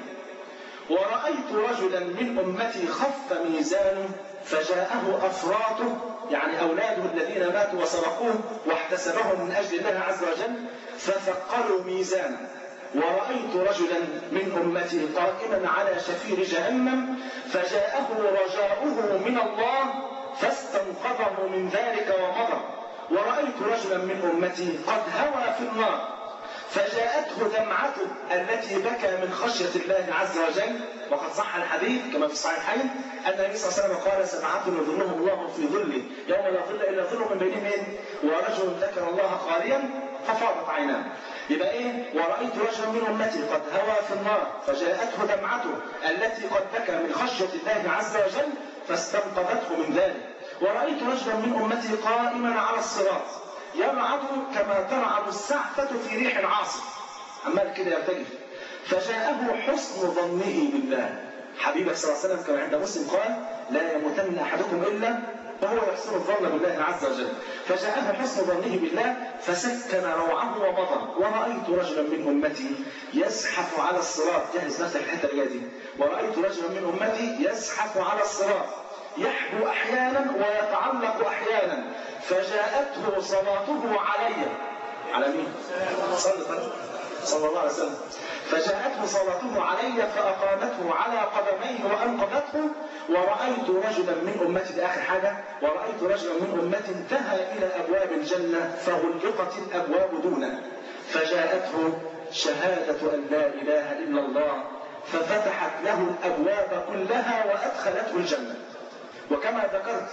ورأيت رجلا من أمتي خف ميزانه فجاءه أفراطه يعني أولاده الذين ماتوا وسرقوه واحتسبهم من أجل الله عز وجل فثقلوا ميزانه ورأيت رجلا من أمتي قائما على شفير جهنم فجاءه رجاؤه من الله فاستنقذه من ذلك ومضى ورأيت رجلا من أمتي قد هوى في النار فجاءته دمعته التي بكى من خشية الله عز وجل وقد صح الحديث كما في الصحيحين أن النبي صلى الله عليه وسلم قال سبعة يظلهم الله في ظله يوم لا ظل إلا ظله من بينهم ورجل ذكر الله خاليا ففاضت عيناه يبقى ايه ورأيت رجلا من أمتي قد هوى في النار فجاءته دمعته التي قد بكى من خشية الله عز وجل فاستنقذته من ذلك ورأيت رجلا من أمتي قائما على الصراط يرعد كما ترعد السعفة في ريح عاصف عمال كده يرتجف فجاءه حسن ظنه بالله حبيبك صلى الله عليه وسلم كما عند مسلم قال لا يموتن أحدكم إلا وهو يحسن الظن بالله عز وجل فجاءه حسن ظنه بالله فسكن روعه ومضى ورأيت رجلا من أمتي يزحف على الصراط جهز نفسك الحتة اللي دي ورأيت رجلا من أمتي يزحف على الصراط يحبو أحيانا ويتعلق أحيانا فجاءته صلاته علي على مين؟ صلى صلى الله عليه وسلم فجاءته صلاته علي فأقامته على قدميه وأنقذته ورأيت رجلا من أمتي دي آخر حاجة ورأيت رجلا من أمتي انتهى إلى أبواب الجنة فغلقت الأبواب دونه فجاءته شهادة أن لا إله إلا الله ففتحت له الأبواب كلها وأدخلته الجنة وكما ذكرت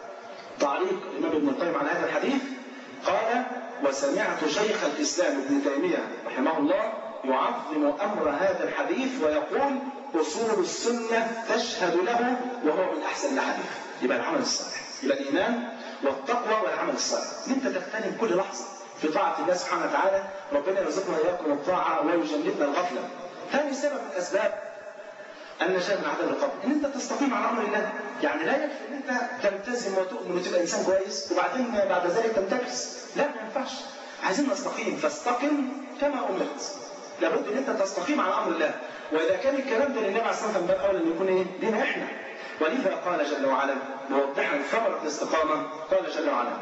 تعليق الإمام ابن القيم على هذا الحديث قال وسمعت شيخ الإسلام ابن تيمية رحمه الله يعظم أمر هذا الحديث ويقول أصول السنة تشهد له وهو من أحسن الحديث يبقى العمل الصالح يبقى الإيمان والتقوى والعمل الصالح إن أنت تغتنم كل لحظة في طاعة الله سبحانه وتعالى ربنا يرزقنا إياكم الطاعة ويجنبنا الغفلة ثاني سبب من أسباب النجاة من عذاب القبر ان انت تستقيم على امر الله يعني لا يكفي ان انت تلتزم وتؤمن وتبقى انسان كويس وبعدين بعد ذلك تنتكس لا ما ينفعش عايزين نستقيم فاستقم كما امرت لابد ان انت تستقيم على امر الله واذا كان الكلام ده للنبي عليه الصلاه والسلام باب اولى ان يكون ايه؟ لنا احنا ولذا قال جل وعلا موضحا ثمره الاستقامه قال جل وعلا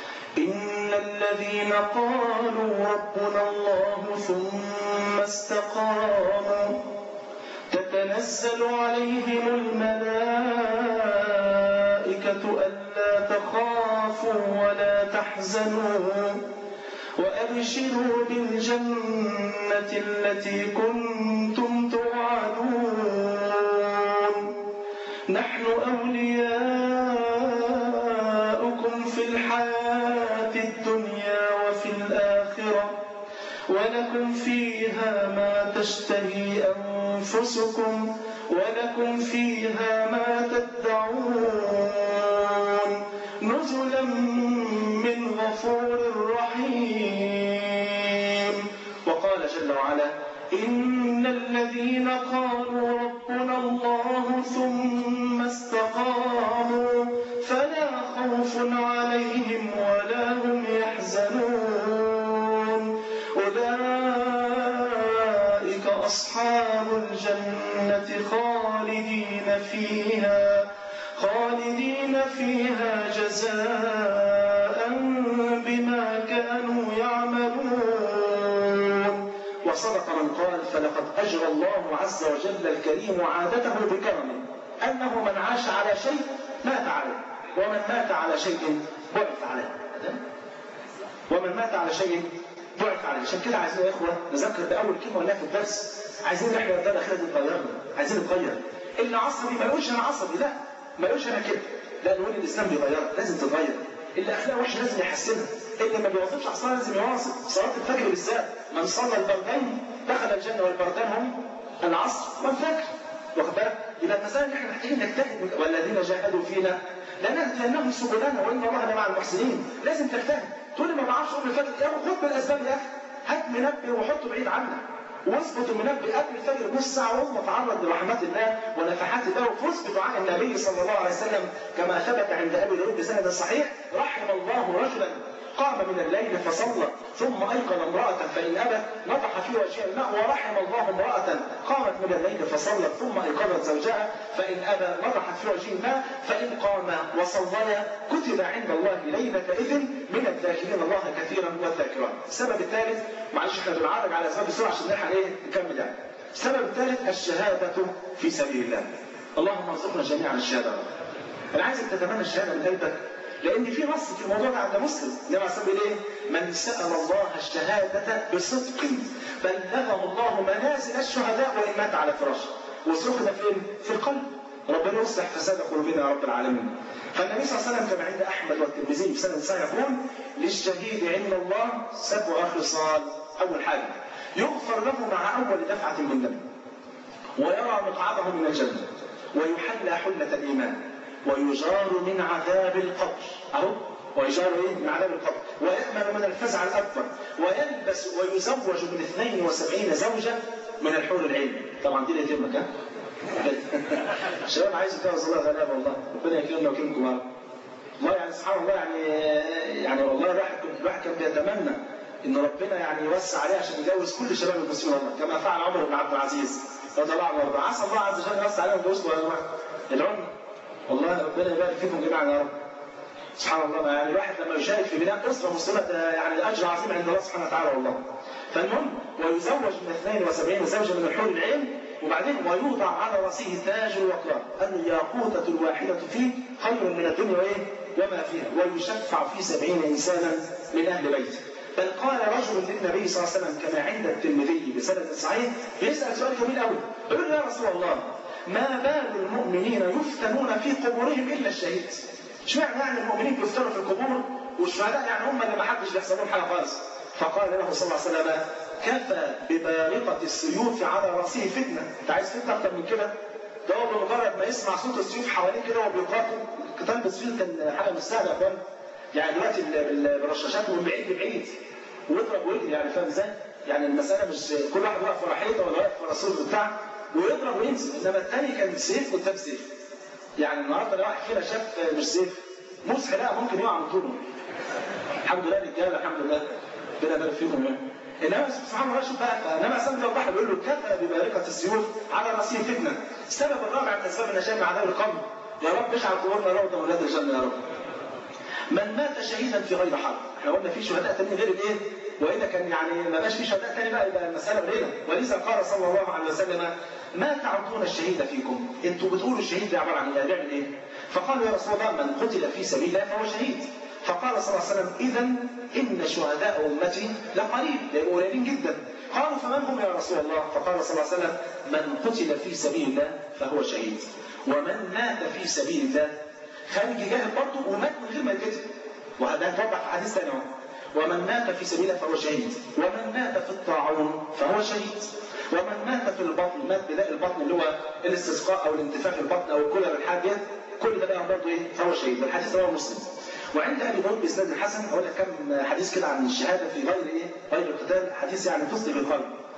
إن الذين قالوا ربنا الله ثم استقاموا تتنزل عليهم الملائكة ألا تخافوا ولا تحزنوا وأبشروا بالجنة التي كنتم توعدون نحن أولياؤكم في الحياة الدنيا وفي الآخرة ولكم فيها ما تشتهي أنفسكم ولكم فيها ما تدعون نزلا من غفور رحيم جل وعلا إن الذين قالوا ربنا الله ثم استقاموا فلا خوف عليهم ولا هم يحزنون أولئك أصحاب الجنة خالدين فيها خالدين فيها جزاء بما كانوا يعملون وصدق من قال فلقد أجرى الله عز وجل الكريم عادته بكرمه أنه من عاش على شيء مات عليه ومن مات على شيء بعث عليه ومن مات على شيء بعث عليه عشان كده عايزين يا اخوه نذكر باول كلمه قلناها في الدرس عايزين احنا الدار الاخيره دي نغيرنا عايزين نتغير اللي عصبي ما يقولش انا عصبي لا ما يقولش انا كده لا نقول الاسلام بيغيرك لازم تتغير اللي اخلاقه وحشه لازم يحسنها اللي ما بيواظبش على الصلاه لازم يواظب صلاه الفجر بالذات من صلى البردين دخل الجنه والبردان هم العصر والفجر واخد بالك يبقى المسائل اللي احنا محتاجين نجتهد والذين جاهدوا فينا لنهدينهم سبلنا وان الله لمع المحسنين لازم تجتهد تقول لي ما بعرفش اقول الفجر يا خد بالاسباب يا اخي هات منبه وحطه بعيد عنك واثبت المنبه قبل الفجر نص ساعه وهم تعرض لرحمات الله ونفحات الله واثبتوا عن النبي صلى الله عليه وسلم كما ثبت عند ابي داود بسند صحيح رحم الله رجلا قام من الليل فصلى ثم ايقن امراه فان ابت نضح في وجهها الماء ورحم الله امراه قامت من الليل فصلت ثم ايقظت زوجها فان ابى نضحت في وجهه الماء فان قام وصليا كتب عند الله ليله اذن من الذاكرين الله كثيرا والذاكرات. السبب الثالث معلش احنا بنعرج على اسباب بسرعه عشان نلحق ايه نكمل يعني. السبب الثالث الشهاده في سبيل الله. اللهم ارزقنا جميعا الشهاده. انا عايزك تتمنى الشهاده من قلبك لان في نص في الموضوع ده عند مسلم انما عليه ايه؟ من سال الله الشهاده بصدق بلغه الله منازل الشهداء وان مات على فراشه والصدق ده فين؟ في القلب ربنا يصلح فساد قلوبنا يا رب العالمين فالنبي صلى الله عليه وسلم كما عند احمد والترمذي في سند صحيح يقول للشهيد عند الله سبع خصال اول حاجه يغفر له مع اول دفعه من دم ويرى مقعده من الجنه ويحلى حله الايمان ويجار من عذاب القبر اهو ويجار ايه من عذاب القبر ويأمن من الفزع الاكبر ويلبس ويزوج من 72 زوجه من الحور العين طبعا دي اللي يتمك ها الشباب عايز يتجوز الله غلابه والله ربنا يكرمنا ويكرمكم يا رب والله يعني سبحان الله يعني يعني والله الواحد الواحد كان بيتمنى ان ربنا يعني يوسع عليه عشان يجوز كل شباب المسلمين والله كما فعل عمر بن عبد العزيز رضي الله عنه وارضاه عسى الله عز وجل يوسع عليهم ويجوزكم يا جماعه ادعونا والله ربنا يبارك فيكم جميعا يا رب سبحان الله يعني الواحد لما يشارك في بناء اسره مسلمه يعني الاجر عظيم عند الله سبحانه وتعالى والله فالمهم ويزوج من 72 زوجه من الحور العين وبعدين ويوضع على راسه تاج الوقار الياقوتة الواحدة فيه خير من الدنيا وايه وما فيها ويشفع في سبعين إنسانا من أهل بيته بل قال رجل للنبي صلى الله عليه وسلم كما عند الترمذي بسند صحيح بيسأل سؤال جميل قوي يقول يا رسول الله ما بال المؤمنين يفتنون في قبورهم إلا الشهيد اشمعنى يعني المؤمنين بيفتنوا في القبور والشهداء يعني هم اللي ما حدش بيحصل لهم حاجه خالص فقال له صلى الله عليه وسلم كفى ببارقة السيوف على رأسه فتنة انت عايز فتنة أكتر من كده ده هو بمجرد ما يسمع صوت السيوف حواليه كده وهو بيقاتل القتال بالسيوف كان حاجة مش سهلة يا اخوان يعني دلوقتي الرشاشات من بعيد لبعيد ويضرب ويجري يعني فاهم ازاي؟ يعني المسألة مش كل واحد واقف ورا حيطة ولا واقف ورا السور بتاعه ويضرب وينزل انما الثاني كان سيف قدام سيف يعني النهارده لو واحد فينا شاف مش سيف مسح لا ممكن يقع من طوله الحمد لله رجاله الحمد لله ربنا يبارك فيكم يعني انما سبحان الله شوف بقى انما سلم الله بيقول له كفى ببارقه السيوف على راسه فتنه السبب الرابع من اسباب النشام مع عذاب القبر يا رب اجعل قبورنا روضه ولاد الجنه يا رب من مات شهيدا في غير حرب احنا قلنا في شهداء تانيين غير الايه واذا كان يعني ما بقاش في شهداء تاني بقى يبقى المساله قليله ولذا قال صلى الله عليه وسلم ما تعدون الشهيد فيكم انتوا بتقولوا الشهيد ده عباره عن ايه بيعمل ايه فقالوا يا رسول الله من قتل في سبيل الله فهو شهيد فقال صلى الله عليه وسلم اذا ان شهداء امتي لقليل لانه قليلين جدا قالوا فمن هم يا رسول الله فقال صلى الله عليه وسلم من قتل في سبيل الله فهو شهيد ومن مات في سبيل الله خارج جاهد برضه ومات من غير ما يتقتل وهذا توضح في حديث ثاني ومن مات في سبيل الله فهو شهيد ومن مات في الطاعون فهو شهيد ومن مات في البطن مات بداء البطن اللي هو الاستسقاء او الانتفاخ البطن او الكلى الحادية كل ده بقى برضه ايه فهو شهيد الحديث رواه مسلم وعند ابي داود باسناد الحسن اقول لك كم حديث كده عن الشهاده في غير ايه؟ غير القتال حديث يعني تصدق القلب.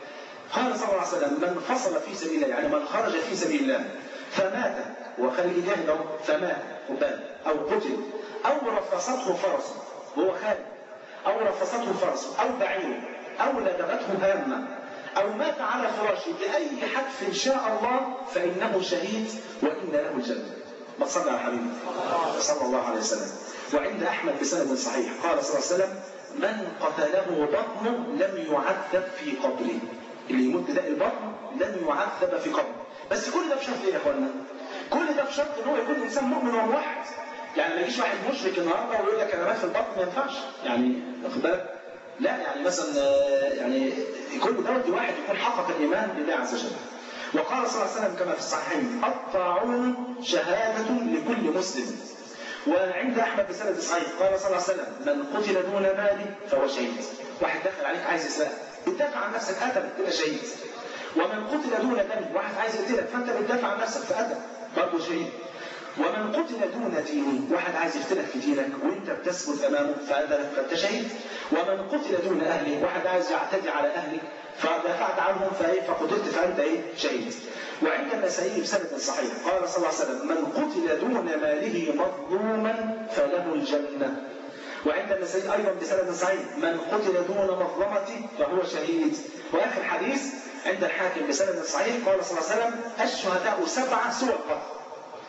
قال صلى الله عليه وسلم من فصل في سبيل الله يعني من خرج في سبيل الله فمات وخلي جاهد فمات وبال او قتل او رفصته فرسه وهو خارج او رفصته فرسه او بعيره او لدغته هامه او مات على فراشه باي حدث شاء الله فانه شهيد وان له الجنه ما صلى على حبيبي صلى الله عليه وسلم وعند احمد بسند صحيح قال صلى الله عليه وسلم من قتله بطنه لم يعذب في قبره اللي يموت داء البطن لن يعذب في قبره بس كل ده بشرط ايه يا اخوانا؟ كل ده بشرط ان هو يكون انسان مؤمن وموحد يعني ما يجيش واحد مشرك النهارده ويقول لك انا مات في البطن ما ينفعش يعني واخد بالك؟ لا يعني مثلا يعني كل دوت واحد يكون حقق الايمان بالله عز وجل. وقال صلى الله عليه وسلم كما في الصحيحين الطاعون شهاده لكل مسلم. وعند احمد بسند صحيح قال صلى الله عليه وسلم من قتل دون ماله فهو شهيد. واحد دخل عليك عايز يسرقك بتدافع عن نفسك قتل تبقى شهيد. ومن قتل دون دم واحد عايز يقتلك فانت بتدافع عن نفسك فقتل برضه شهيد. ومن قتل دون دينه واحد عايز يفتنك في دينك وانت بتثبت امامه فانت شهيد ومن قتل دون اهله واحد عايز يعتدي على اهلك فدافعت عنهم فقتلت فانت ايه شهيد وعند النسائي بسند صحيح قال صلى الله عليه وسلم من قتل دون ماله مظلوما فله الجنه وعند النسائي ايضا بسند صحيح من قتل دون مظلمته فهو شهيد واخر حديث عند الحاكم بسند صحيح قال صلى الله عليه وسلم الشهداء سبعه سوى القتل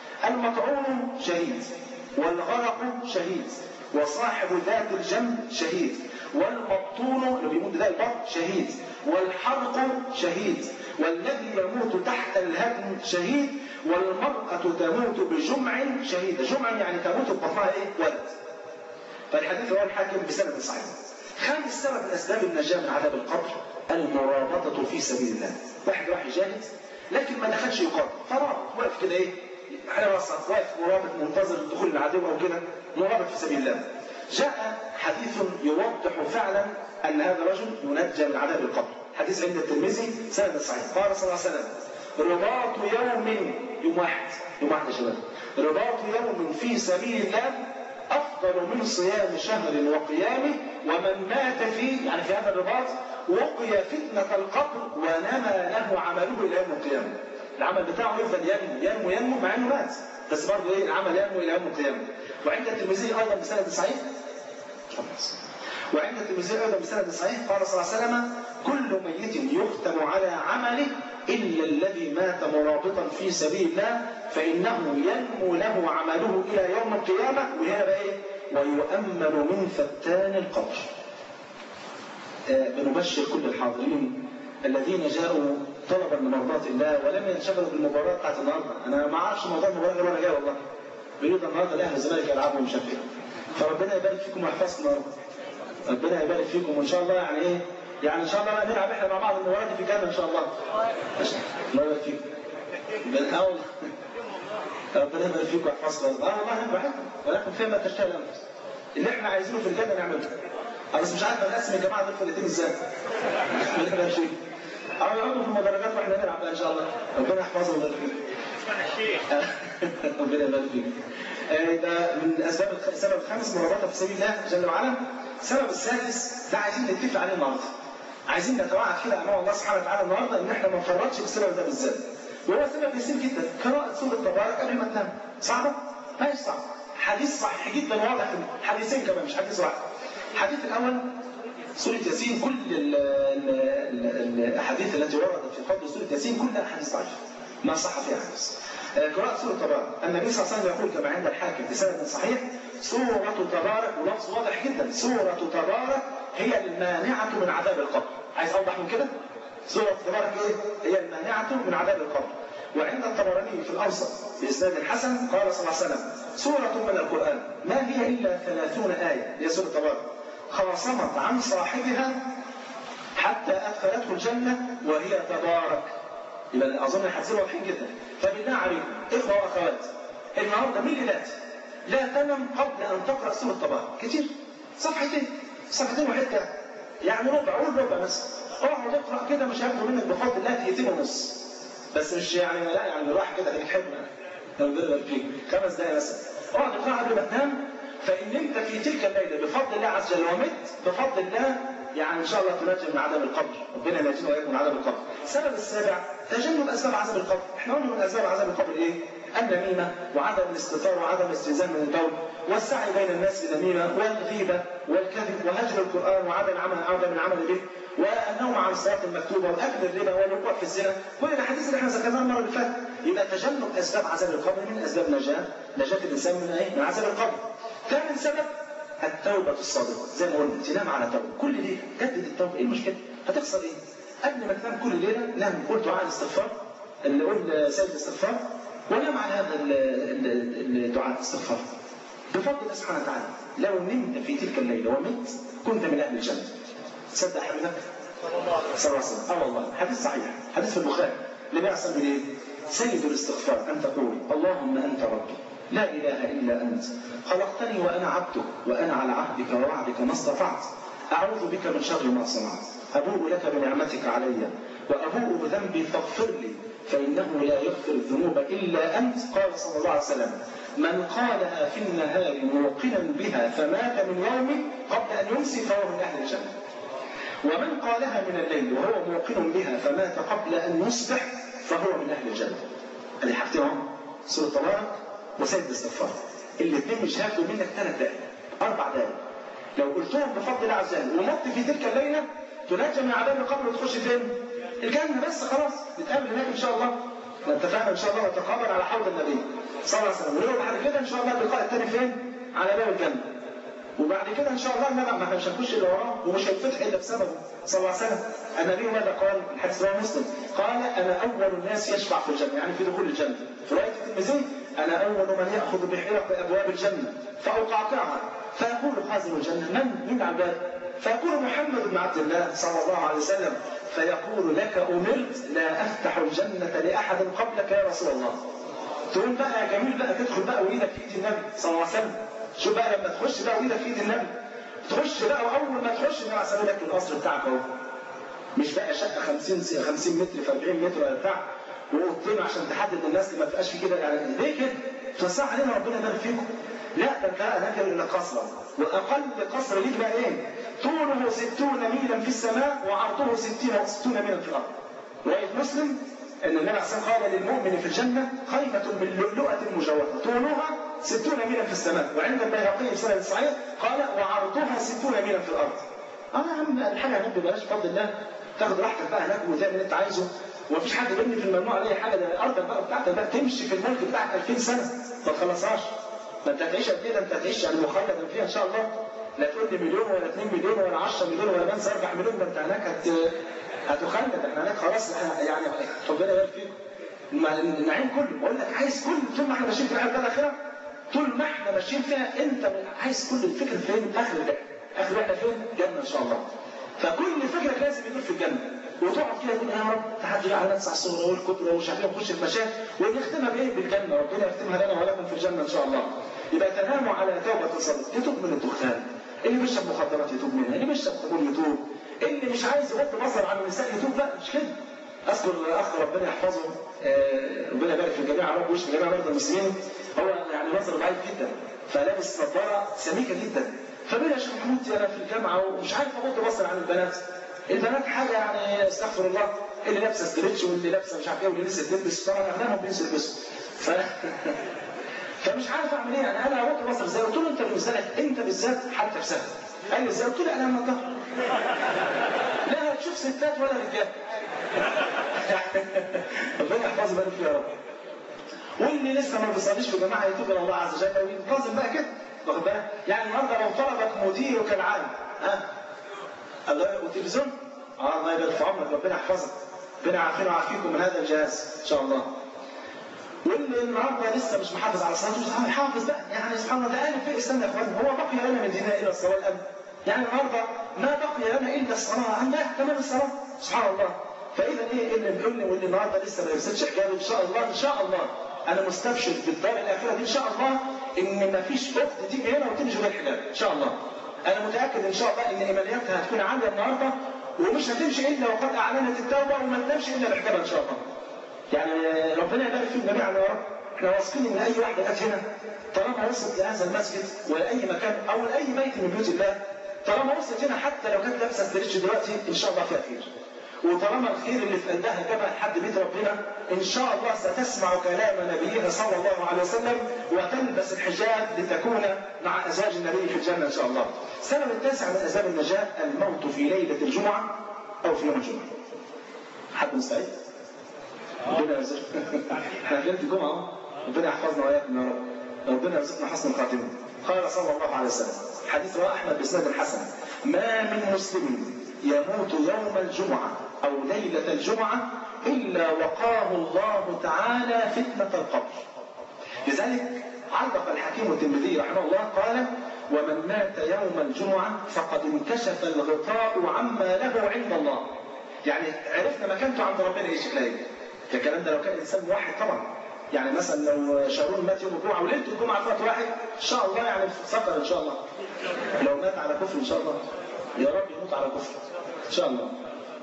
المطعون شهيد والغرق شهيد وصاحب ذات الجنب شهيد والمبطون اللي بيموت ده البطن شهيد والحرق شهيد والذي يموت تحت الهدم شهيد والمرأة تموت بجمع شهيد جمع يعني تموت بطنها ايه ولد فالحديث رواه الحاكم بسند صحيح خامس سبب من اسباب النجاة من عذاب القبر المرابطة في سبيل الله واحد راح يجاهد لكن ما دخلش يقاتل فرابط واقف كده ايه احنا بس واقف مرابط منتظر دخول العدو او كده مرابط في سبيل الله. جاء حديث يوضح فعلا ان هذا الرجل ينجى من عذاب القبر. حديث عند الترمذي سند صحيح قال صلى الله عليه وسلم رباط يوم يوم واحد يوم واحد يا شباب رباط يوم في سبيل الله افضل من صيام شهر وقيامه ومن مات فيه يعني في هذا الرباط وقي فتنه القبر ونمى له عمله الى يوم القيامه. العمل بتاعه يفضل ينمو ينمو ينمو مع انه مات بس برضه ايه العمل ينمو الى يوم القيامه وعند الترمذي ايضا بسند صحيح وعند الترمذي ايضا بسند صحيح قال صلى الله عليه وسلم كل ميت يختم على عمله الا الذي مات مرابطا في سبيل الله فانه ينمو له عمله الى يوم القيامه وهنا بقى ايه ويؤمن من فتان القبر آه بنبشر كل الحاضرين الذين جاءوا طلبا لمرضاة الله ولم ينشغلوا بالمباراة بتاعت النهارده، انا ما اعرفش موضوع المباراة غير وانا جاي والله. بيقولوا ده النهارده الاهلي والزمالك يلعبوا ومش عارف ايه. فربنا يبارك فيكم ويحفظكم يا رب. ربنا يبارك فيكم وان شاء الله يعني ايه؟ يعني ان شاء الله بقى نلعب احنا مع بعض المباراة دي في جنة ان شاء الله. الله يبارك فيكم. بنحاول ربنا يبارك فيكم ويحفظكم اه والله انتوا عارفين ولكن فيما تشتهي الانفس. اللي احنا عايزينه في الجنة نعمله. انا بس مش عارف نقسم الجماعة دول فرقتين ازاي. ربنا يبارك فيكم. او يقعدوا في المدرجات واحنا نلعب بقى ان شاء الله ربنا يحفظهم ويبارك فيك ربنا يبارك فيك ده من اسباب السبب الخامس مرابطه في سبيل الله جل وعلا السبب السادس ده عايزين نتفق عليه النهارده عايزين نتوعد كده امام الله سبحانه وتعالى النهارده ان احنا ما نفرطش في السبب ده بالذات وهو سبب يسير جدا قراءة سورة تبارك قبل ما تنام صعبة؟ ما هي صعبة حديث صحيح جدا واضح حديثين كمان مش حديث واحد الحديث الأول سورة ياسين كل الأحاديث التي وردت في فضل سورة ياسين كلها أحاديث ضعيفة ما صح فيها حديث قراءة سورة تبارك النبي صلى الله عليه وسلم يقول كما عند الحاكم بسند صحيح سورة تبارك ولفظ واضح جدا سورة تبارك هي المانعة من عذاب القبر عايز أوضح من كده؟ سورة تبارك إيه؟ هي المانعة من عذاب القبر وعند الطبراني في الأوسط بإسناد الحسن قال صلى الله عليه وسلم سورة من القرآن ما هي إلا ثلاثون آية هي سورة تبارك خاصمت عن صاحبها حتى أدخلته الجنة وهي تبارك يبقى أظن الحديثين واضحين جدا فبالله عليكم إخوة وأخوات النهارده من الليلات لا تنم قبل أن تقرأ سورة تبارك كتير صفحتين صفحتين وحدة يعني ربع قول ربع بس اقعد اقرأ كده مش هياخدوا منك بفضل الله دقيقتين ونص بس مش يعني لا يعني راح كده خليك حلو ربنا يبارك فيك خمس دقايق بس اقعد اقرأ قبل ما تنام فإن نمت في تلك الليلة بفضل الله عز وجل ومت بفضل الله يعني ان شاء الله تنجم من عذاب القبر ربنا ينجينا واياكم من عذاب القبر السبب السابع تجنب اسباب عذاب القبر احنا قلنا من اسباب عذاب القبر ايه النميمة وعدم الاستطار وعدم الاستئذان من البول والسعي بين الناس بالنميمة والغيبة والكذب وهجر القرآن وعدم العمل عدم العمل به والنوم عن الصلاة المكتوبة وأكل الربا والوقوع في الزنا كل الأحاديث اللي احنا ذكرناها المرة اللي فاتت يبقى تجنب أسباب عذاب القبر من أسباب نجاة نجاة الإنسان من إيه؟ من عذاب القبر ثامن سبب التوبة الصادقة زي ما قلنا تنام على توبة كل ليلة جدد التوبة إيه المشكلة؟ هتخسر إيه؟ قبل ما تنام كل ليلة نام قول دعاء الاستغفار اللي قول سيد الاستغفار ونام على هذا الدعاء الاستغفار بفضل الله سبحانه وتعالى لو نمت في تلك الليلة ومت كنت من أهل الجنة تصدق حبيبك صلى الله عليه وسلم اه والله حديث صحيح حديث في البخاري اللي بيحصل بالايه؟ سيد الاستغفار ان تقول اللهم انت ربي لا اله الا انت خلقتني وانا عبدك وانا على عهدك ووعدك ما استطعت اعوذ بك من شر ما صنعت ابوء لك بنعمتك علي وابوء بذنبي فاغفر لي فانه لا يغفر الذنوب الا انت قال صلى الله عليه وسلم من قالها في النهار موقنا بها فمات من يومه قبل ان يمسي فهو من اهل الجنه ومن قالها من الليل وهو موقن بها فمات قبل أن يصبح فهو من أهل الجنة. أدي حاجتين سورة طلاق وسيد الاستغفار. الاثنين مش هياخدوا منك ثلاث دقائق أربع دقائق. لو قلتهم بفضل الله عز وجل ومت في تلك الليلة تنجى من عذاب القبر وتخش فين؟ الجنة بس خلاص نتقابل هناك إن شاء الله. اتفقنا إن شاء الله ونتقابل على حوض النبي صلى الله عليه وسلم ولو بعد كده إن شاء الله اللقاء الثاني فين؟ على باب الجنة. وبعد كده ان شاء الله النبي ما احنا مش هنخش الا وراه ومش هيتفتح الا بسببه صلى الله عليه وسلم النبي ماذا قال الحديث رواه مسلم قال انا اول الناس يشفع في الجنه يعني في دخول الجنه في روايه الترمذي انا اول من ياخذ بحرق ابواب الجنه فاقعقعها فيقول خازن الجنه من من عباد فيقول محمد بن عبد الله صلى الله عليه وسلم فيقول لك امرت لا افتح الجنه لاحد قبلك يا رسول الله تقول بقى يا جميل بقى تدخل بقى وايدك في ايد النبي صلى الله عليه وسلم شوف بقى لما تخش بقى وايدك في ايد النبي تخش بقى واول ما تخش النبي عليه لك القصر بتاعك اهو مش بقى شقه 50 50 متر في 40 متر ولا بتاع واوضتين عشان تحدد الناس ما تبقاش في كده يعني ليه كده؟ توسع علينا ربنا يبارك فيكم لا ده انت هناك الا قصرا واقل قصر ليك بقى ايه؟ طوله 60 ميلا في السماء وعرضه 60 60 ميلا في الارض. روايه مسلم ان النبي عليه الصلاه قال للمؤمن في الجنه خيمه من لؤلؤه مجوفه طولها ستون ميلا في السماء وعند البيهقي في سنة صحيح قال وعرضها ستون ميلا في الأرض اه يا عم الحاجة هناك ببلاش بفضل الله تاخد راحتك بقى هناك وتعمل اللي انت عايزه ومفيش حد بيبني في الممنوع عليه حاجه ده ارضك بقى بتاعتك بقى تمشي في الملك بتاعك 2000 سنه ما تخلصهاش ما انت هتعيش قد ايه ده انت هتعيش يعني مخلدا فيها ان شاء الله لا تقول لي مليون ولا 2 مليون ولا 10 مليون ولا بنسى 4 مليون ده انت هناك هت هتخلد احنا هناك خلاص يعني ربنا يبارك فيك النعيم كله بقول لك عايز كل طول ما احنا ماشيين في الحياه الاخره طول ما احنا ماشيين فيها انت عايز كل الفكر فين اخر الرحله اخر الرحله فين جنه ان شاء الله فكل فكرك لازم يدور في الجنه وتقعد كده تقول يا رب تحدي على نفس الصوره والكتره ومش عارف نخش في مشاكل ونختمها بايه بالجنه ربنا يختمها لنا ولكم في الجنه ان شاء الله يبقى تناموا على توبه صدق يتوب من الدخان اللي بيشرب مخدرات يتوب منها اللي بيشرب خمور يتوب اللي مش عايز يغض بصر عن النساء يتوب لا مش كده اذكر اخ ربنا يحفظه آه ربنا يبارك في الجميع يا رب ويشفي جميع مرضى المسلمين هو يعني نظر ضعيف جدا فلابس نظاره سميكه جدا فبيقول يا شيخ محمود انا في الجامعه ومش عارف اغض بصر عن البنات البنات حاجه يعني استغفر الله اللي لابسه ستريتش واللي لابسه مش عارف ايه واللي لسه تلبس طبعا اغلبهم بينزل يلبسوا ف... فمش عارف اعمل ايه يعني انا اغض بصر ازاي قلت له انت بالنسبه لك انت بالذات حتى في سنه قال لي ازاي قلت له انا لما لا هتشوف ستات ولا رجال ربنا يحفظه بالك فيه يا رب واللي لسه ما بيصليش في جماعه يتوب الى الله عز وجل وينتظم بقى كده واخد بالك يعني النهارده لو طلبك مديرك العام ها الله والتلفزيون اه الله يبارك في عمرك ربنا يحفظك ربنا يعافينا ويعافيكم من هذا الجهاز ان شاء الله واللي النهارده لسه مش محافظ على صلاته يحافظ بقى يعني سبحان الله ده قال في الاسلام يا اخوان هو بقي لنا من ديننا الى الصلاه الان يعني النهارده ما بقي لنا الا الصلاه عندها كمان الصلاه سبحان الله فاذا ايه اللي بيقول لي واللي النهارده لسه ما لبستش حجاب ان شاء الله ان شاء الله انا مستبشر في الدار الاخره دي ان شاء الله ان ما فيش اخت تيجي هنا وتمشي غير حجاب ان شاء الله انا متاكد ان شاء الله ان ايمانياتها هتكون عاليه النهارده ومش هتمشي الا وقد اعلنت التوبه وما تمشي الا بحجابها ان شاء الله يعني ربنا يبارك فيهم جميعا يا رب احنا واثقين ان اي واحده جت هنا طالما وصلت لهذا المسجد ولا اي مكان او لاي بيت من بيوت الله طالما وصلت هنا حتى لو كانت لابسه ستريتش دلوقتي ان شاء الله فيها خير وطالما الخير اللي في قلبها جابها لحد بيت ربنا ان شاء الله ستسمع كلام نبيها صلى الله عليه وسلم وتلبس الحجاب لتكون مع ازواج النبي في الجنه ان شاء الله. السبب التاسع من اسباب النجاه الموت في ليله الجمعه او في يوم الجمعه. حد مستعد؟ ربنا يرزقنا احنا في ليله الجمعه اهو ربنا يحفظنا واياكم يا رب. ربنا يرزقنا حسن الخاتمه. قال صلى الله عليه وسلم حديث رواه احمد باسناد الحسن ما من مسلم يموت يوم الجمعه او ليله الجمعه الا وقاه الله تعالى فتنه القبر. لذلك علق الحكيم الترمذي رحمه الله قال ومن مات يوم الجمعه فقد انكشف الغطاء عما له عند الله. يعني عرفنا مكانته عند ربنا ايه شكلها ايه؟ الكلام ده لو كان انسان واحد طبعا يعني مثلا لو شارون مات يوم الجمعه وليله الجمعه فات واحد ان شاء الله يعني سفر ان شاء الله لو مات على كفر ان شاء الله يا رب يموت على كفر ان شاء الله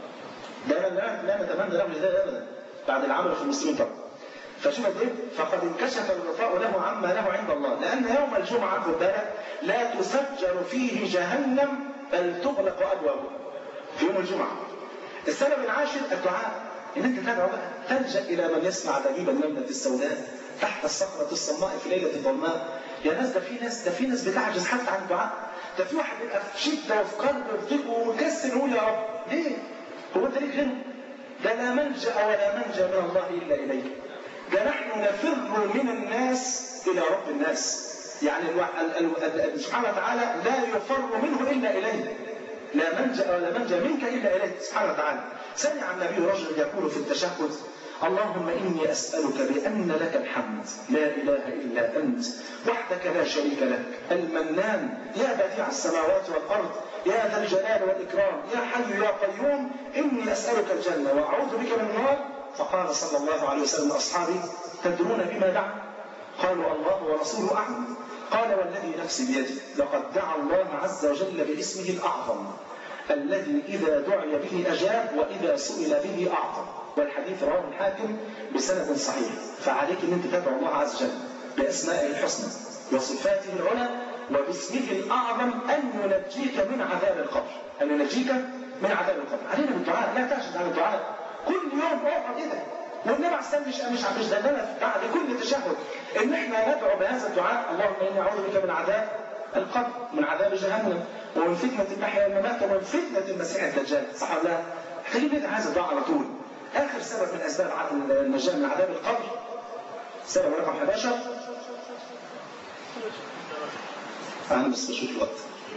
ده لا لا نتمنى له الهدايه ابدا بعد العمل في المسلمين طبعا فشوف قد ايه فقد انكشف الغطاء له عما له عند الله لان يوم الجمعه خد بالك لا تسجر فيه جهنم بل تغلق ابوابه في يوم الجمعه السبب العاشر الدعاء ان انت تدعو بقى تلجا الى من يسمع دبيب النمله السوداء تحت الصخره الصماء في ليله الظلماء يا ناس ده في ناس ده في ناس بتعجز حتى عن الدعاء ده في واحد بيبقى في شده وفي قلبه وفي ضيق ومكسل يقول يا رب ليه؟ هو انت ليك غيره؟ ده لا ملجا ولا منجا من الله الا اليه ده نحن نفر من الناس الى رب الناس يعني الو... ال... ال... ال... سبحانه وتعالى لا يفر منه الا اليه لا منجا ولا منجا منك الا اليه سبحانه وتعالى سمع النبي رجل يقول في التشهد اللهم اني اسالك بان لك الحمد لا اله الا انت وحدك لا شريك لك المنان يا بديع السماوات والارض يا ذا الجلال والاكرام يا حي يا قيوم اني اسالك الجنه واعوذ بك من النار فقال صلى الله عليه وسلم لاصحابه تدرون بما دعا قالوا الله ورسوله اعلم قال والذي نفسي بيده لقد دعا الله عز وجل باسمه الاعظم الذي إذا دعي به أجاب وإذا سئل به أعطى والحديث رواه الحاكم بسند صحيح فعليك أن أنت تدعو الله عز وجل بأسمائه الحسنى وصفاته العلى وباسمه الأعظم أن ينجيك من عذاب القبر أن ينجيك من عذاب القبر علينا بالدعاء لا تعجز عن الدعاء كل يوم اقعد كده والنبي عليه السلام مش مش مش دلنا بعد كل تشهد ان احنا ندعو بهذا الدعاء اللهم اني اعوذ بك من عذاب القبر من عذاب جهنم ومن فتنة المحيا والممات ومن فتنة المسيح الدجال صح ولا لا؟ خلينا ندعي هذا الدعاء على طول آخر سبب من أسباب النجاة من عذاب القبر سبب رقم 11 أنا بس بشوف الوقت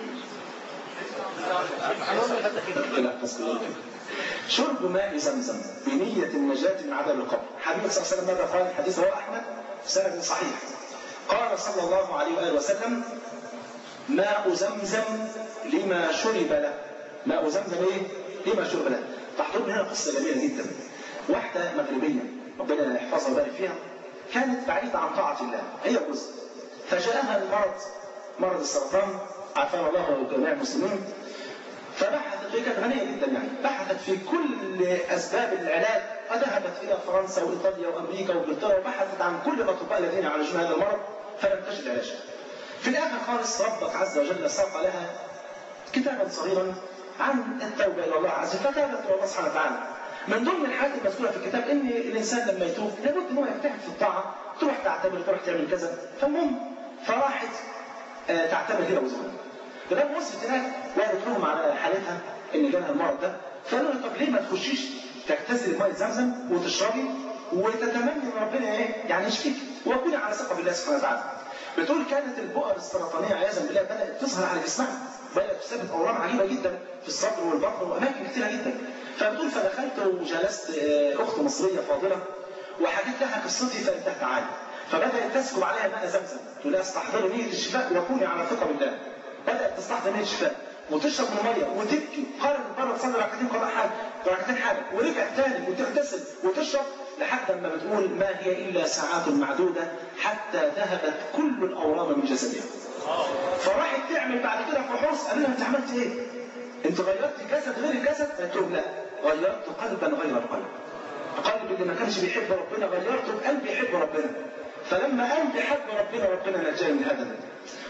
لا بس شرب ماء زمزم بنية النجاة من عذاب القبر حبيب صلى الله عليه وسلم ماذا قال الحديث رواه أحمد سند صحيح قال صلى الله عليه وآله وسلم ماء زمزم لما شرب له ماء زمزم ايه؟ لما شرب له تحضر هنا قصة جميلة جدا واحدة مغربية ربنا يحفظها ويبارك فيها كانت بعيدة عن طاعة الله هي جزء فجاءها المرض مرض السرطان عافانا الله وجميع المسلمين فبحثت هي كانت غنية جدا يعني بحثت في كل أسباب العلاج فذهبت إلى فرنسا وإيطاليا وأمريكا وإنجلترا وبحثت عن كل الأطباء الذين يعالجون هذا المرض فلم تجد علاجا في الآخر خالص ربك عز وجل ساق لها كتابا صغيرا عن التوبة إلى الله عز وجل فتابت إلى الله سبحانه وتعالى من ضمن الحاجات المذكورة في الكتاب إن الإنسان لما يتوب لابد إن هو يجتهد في الطاعة تروح تعتمر تروح تعمل كذا فالمهم فراحت آه تعتمر هي وزوجها فلما وصلت هناك وقالت لهم على حالتها إن جالها المرض ده فقالوا لها طب ليه ما تخشيش تغتسلي بمية زمزم وتشربي وتتمني ان ربنا ايه يعني يشفيك وكوني على ثقه بالله سبحانه وتعالى بتقول كانت البؤر السرطانيه عياذا بالله بدات تظهر على جسمها بدات تثبت اورام عجيبه جدا في الصدر والبطن واماكن كثيره جدا فبتقول فدخلت وجلست اخت مصريه فاضله وحكيت لها قصتي فانتهت عادي فبدات تسكب عليها ماء زمزم تقول لها استحضري نيه الشفاء وكوني على ثقه بالله بدات تستحضر نيه الشفاء وتشرب من ميه وتبكي قالت بره تصلي ركعتين قضاء حاجه ركعتين حاجه ورجعت تاني وتغتسل وتشرب لحد ما بتقول ما هي الا ساعات معدوده حتى ذهبت كل الاورام من جسدها. فراحت تعمل بعد كده فحوص قال لها انت عملت ايه؟ انت غيرت جسد غير الجسد؟ قالت لهم لا غيرت قلبا غير القلب. القلب اللي ما كانش بيحب ربنا غيرته بقلب يحب ربنا. فلما قلبي حب ربنا ربنا نجاني من هذا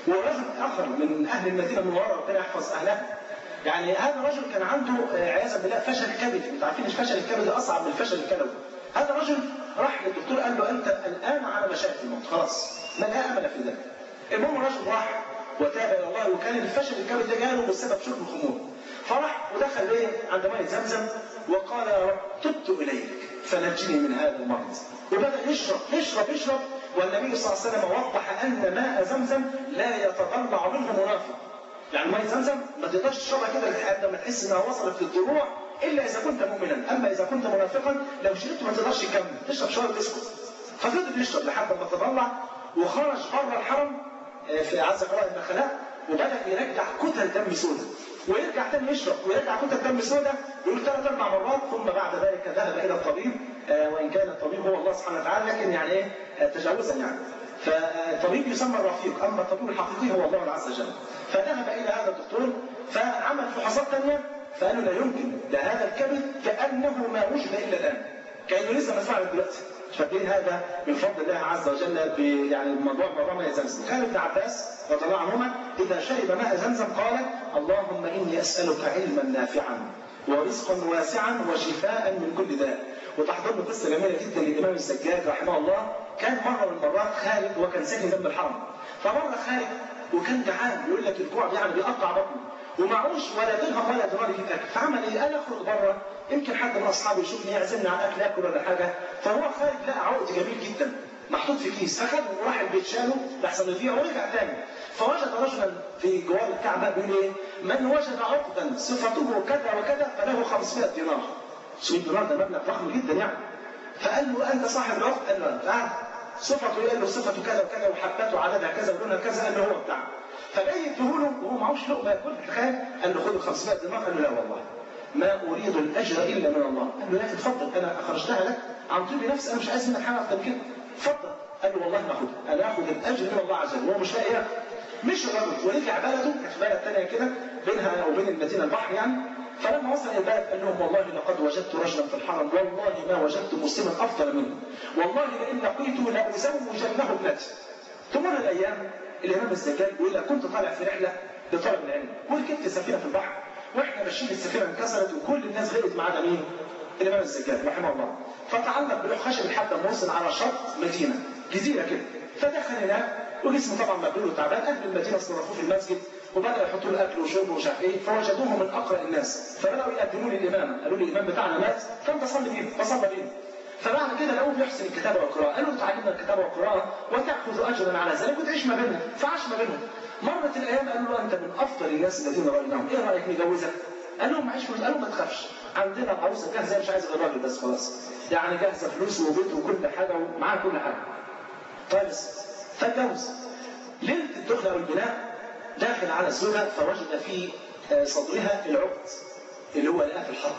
ورجل اخر من اهل المدينه المنوره ربنا يحفظ اهلها يعني هذا الرجل كان عنده عياذا بالله فشل كبدي انتوا عارفين الفشل الكبدي اصعب من الفشل الكلوي هذا الرجل راح للدكتور قال له انت الان على مشاكل الموت خلاص ما لا امل في ذلك المهم الرجل راح وتاب الى الله وكان الفشل الكبدي ده جاله بسبب شرب الخمور فراح ودخل ايه عند ميه زمزم وقال يا رب تبت اليك فنجني من هذا المرض وبدا يشرب يشرب يشرب والنبي صلى الله عليه وسلم وضح ان ماء زمزم لا يتضرع منه منافق يعني ميه زمزم ما تقدرش تشربها كده لحد ما تحس انها وصلت للضلوع الا اذا كنت مؤمنا اما اذا كنت منافقا لو شربت ما تقدرش تكمل تشرب شويه وتسكت ففضل يشرب لحد ما تضلع وخرج بره الحرم في عز الله الدخلاء وبدا يرجع كتل دم سوداء ويرجع تاني يشرب ويرجع كتل دم سوداء يقول ثلاث اربع مرات ثم بعد ذلك ذهب الى الطبيب وان كان الطبيب هو الله سبحانه وتعالى لكن يعني ايه تجاوزا يعني فالطبيب يسمى الرفيق اما الطبيب الحقيقي هو الله عز وجل فذهب الى هذا الدكتور فعمل فحوصات ثانيه فقالوا لا يمكن ده هذا الكبد كانه ما وجد الا الان كانه لسه مسموع دلوقتي فاكرين هذا من فضل الله عز وجل يعني موضوع موضوع ماء زمزم كان ابن عباس رضي الله عنهما اذا شرب ماء زمزم قال اللهم اني اسالك علما نافعا ورزقا واسعا وشفاء من كل داء وتحضرني قصه جميله جدا للامام الزجاج رحمه الله كان مره من المرات خارج وكان ساكن جنب الحرم فمره خارج وكان جعان يقول لك الجوع يعني بيقطع بطنه ومعوش ولا درهم ولا دينار يجيب اكل فعمل ايه؟ قال اخرج بره يمكن حد من اصحابه يشوفني يعزمني على اكل اكل ولا حاجه فهو خارج لقى عقد جميل جدا محطوط في كيس فخده وراح البيت شاله لحسن يبيعه ورجع تاني فوجد رجلا في جوار الكعبه بيقول ايه؟ من وجد عقدا صفته كذا وكذا فله 500 دينار 500 دينار ده مبلغ ضخم جدا يعني فقال له انت صاحب العقد؟ قال له انت قاعد صفته قال له صفته كذا وكذا وحبته عددها كذا ولونها كذا قال له هو بتاعه فجاي يديهوله وهو معهوش لقمه ياكل تخيل قال له خد ال 500 دينار قال له لا والله ما اريد الاجر الا من الله قال له لا اتفضل انا اخرجتها لك عن طيب نفسي انا مش عايز منك حاجه اكتر من كده اتفضل قال له والله ما اخدها انا اخذ الاجر من الله عز وجل وهو مش لاقي ياكل مش الرجل ورجع بلده كانت في بلد ثانيه كده بينها وبين المدينه البحر يعني فلما وصل الى البلد قال لهم والله لقد وجدت رجلا في الحرم والله ما وجدت مسلما افضل منه والله لئن لقيته لازوجنه ابنتي تمر الايام الامام الزجاج يقول لك كنت طالع في رحله لطلب العلم وركبت سفينه في البحر واحنا ماشيين السفينه انكسرت وكل الناس غرقت ما عدا مين؟ الامام الزجاج رحمه الله فتعلق بلوح خشب لحد ما وصل على شط مدينه جزيره كده فدخل هناك وجسمه طبعا مبلول وتعبان اهل المدينه استضافوه في المسجد وبداوا يحطوا له اكل وشرب ومش عارف ايه فوجدوه من اقرا الناس فبداوا يقدموا لي الامام قالوا لي الامام بتاعنا مات فانت صلي بيه فصلى بيه فبعد كده لقوه بيحسن الكتابه والقراءه قالوا تعلمنا الكتابه والقراءه وتاخذ اجرا على ذلك وتعيش ما بينهم فعاش ما بينهم مرت الايام قالوا له انت من افضل الناس الذين رايناهم ايه رايك نجوزك؟ قال لهم معيش فلوس قالوا ما تخافش عندنا العروسه جاهزه مش عايز غير راجل بس خلاص يعني جاهزه فلوس وبيت وكل حاجه ومعاه كل حاجه طيب فاتجوز ليله الدخله او البناء داخل على الزوجه فوجد في صدرها العقد اللي هو لقاه في الحرب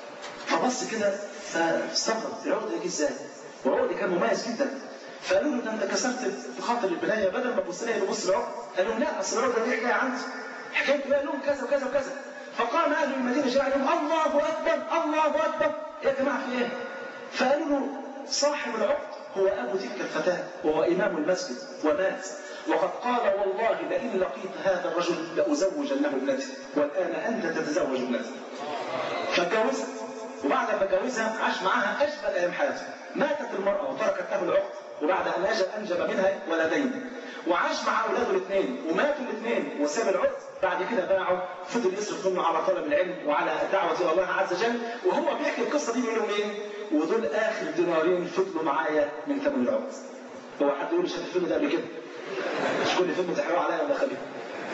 فبص كده فاستغرب العقد ده ازاي؟ والعقد كان مميز جدا فقالوا له ده انت كسرت في خاطر البنايه بدل ما تبص لها يبص العقد قال لهم لا اصل العقد دي حكايه عندي حكايه بقى لهم كذا وكذا وكذا فقام اهل المدينه جميعا لهم الله اكبر الله اكبر يا جماعه في ايه؟ فقالوا له صاحب العقد هو ابو تلك الفتاه وهو امام المسجد ومات وقد قال والله لئن لقيت هذا الرجل لازوجنه ابنتي والان انت تتزوج ابنتي فاتجوزها وبعد ما اتجوزها عاش معاها اجمل ايام حياته ماتت المراه وتركت له العقد وبعد ان اجل انجب منها ولدين وعاش مع اولاده الاثنين وماتوا الاثنين وساب العقد بعد كده باعه فضل يصرف منه على طلب العلم وعلى دعوه الى الله عز وجل وهو بيحكي القصه دي بيقول لهم ايه؟ ودول اخر دينارين فضلوا معايا من ثمن العقد. هو حد يقول شاف الفيلم ده قبل كده؟ مش كل فيلم تحرقه عليا ولا خبيث.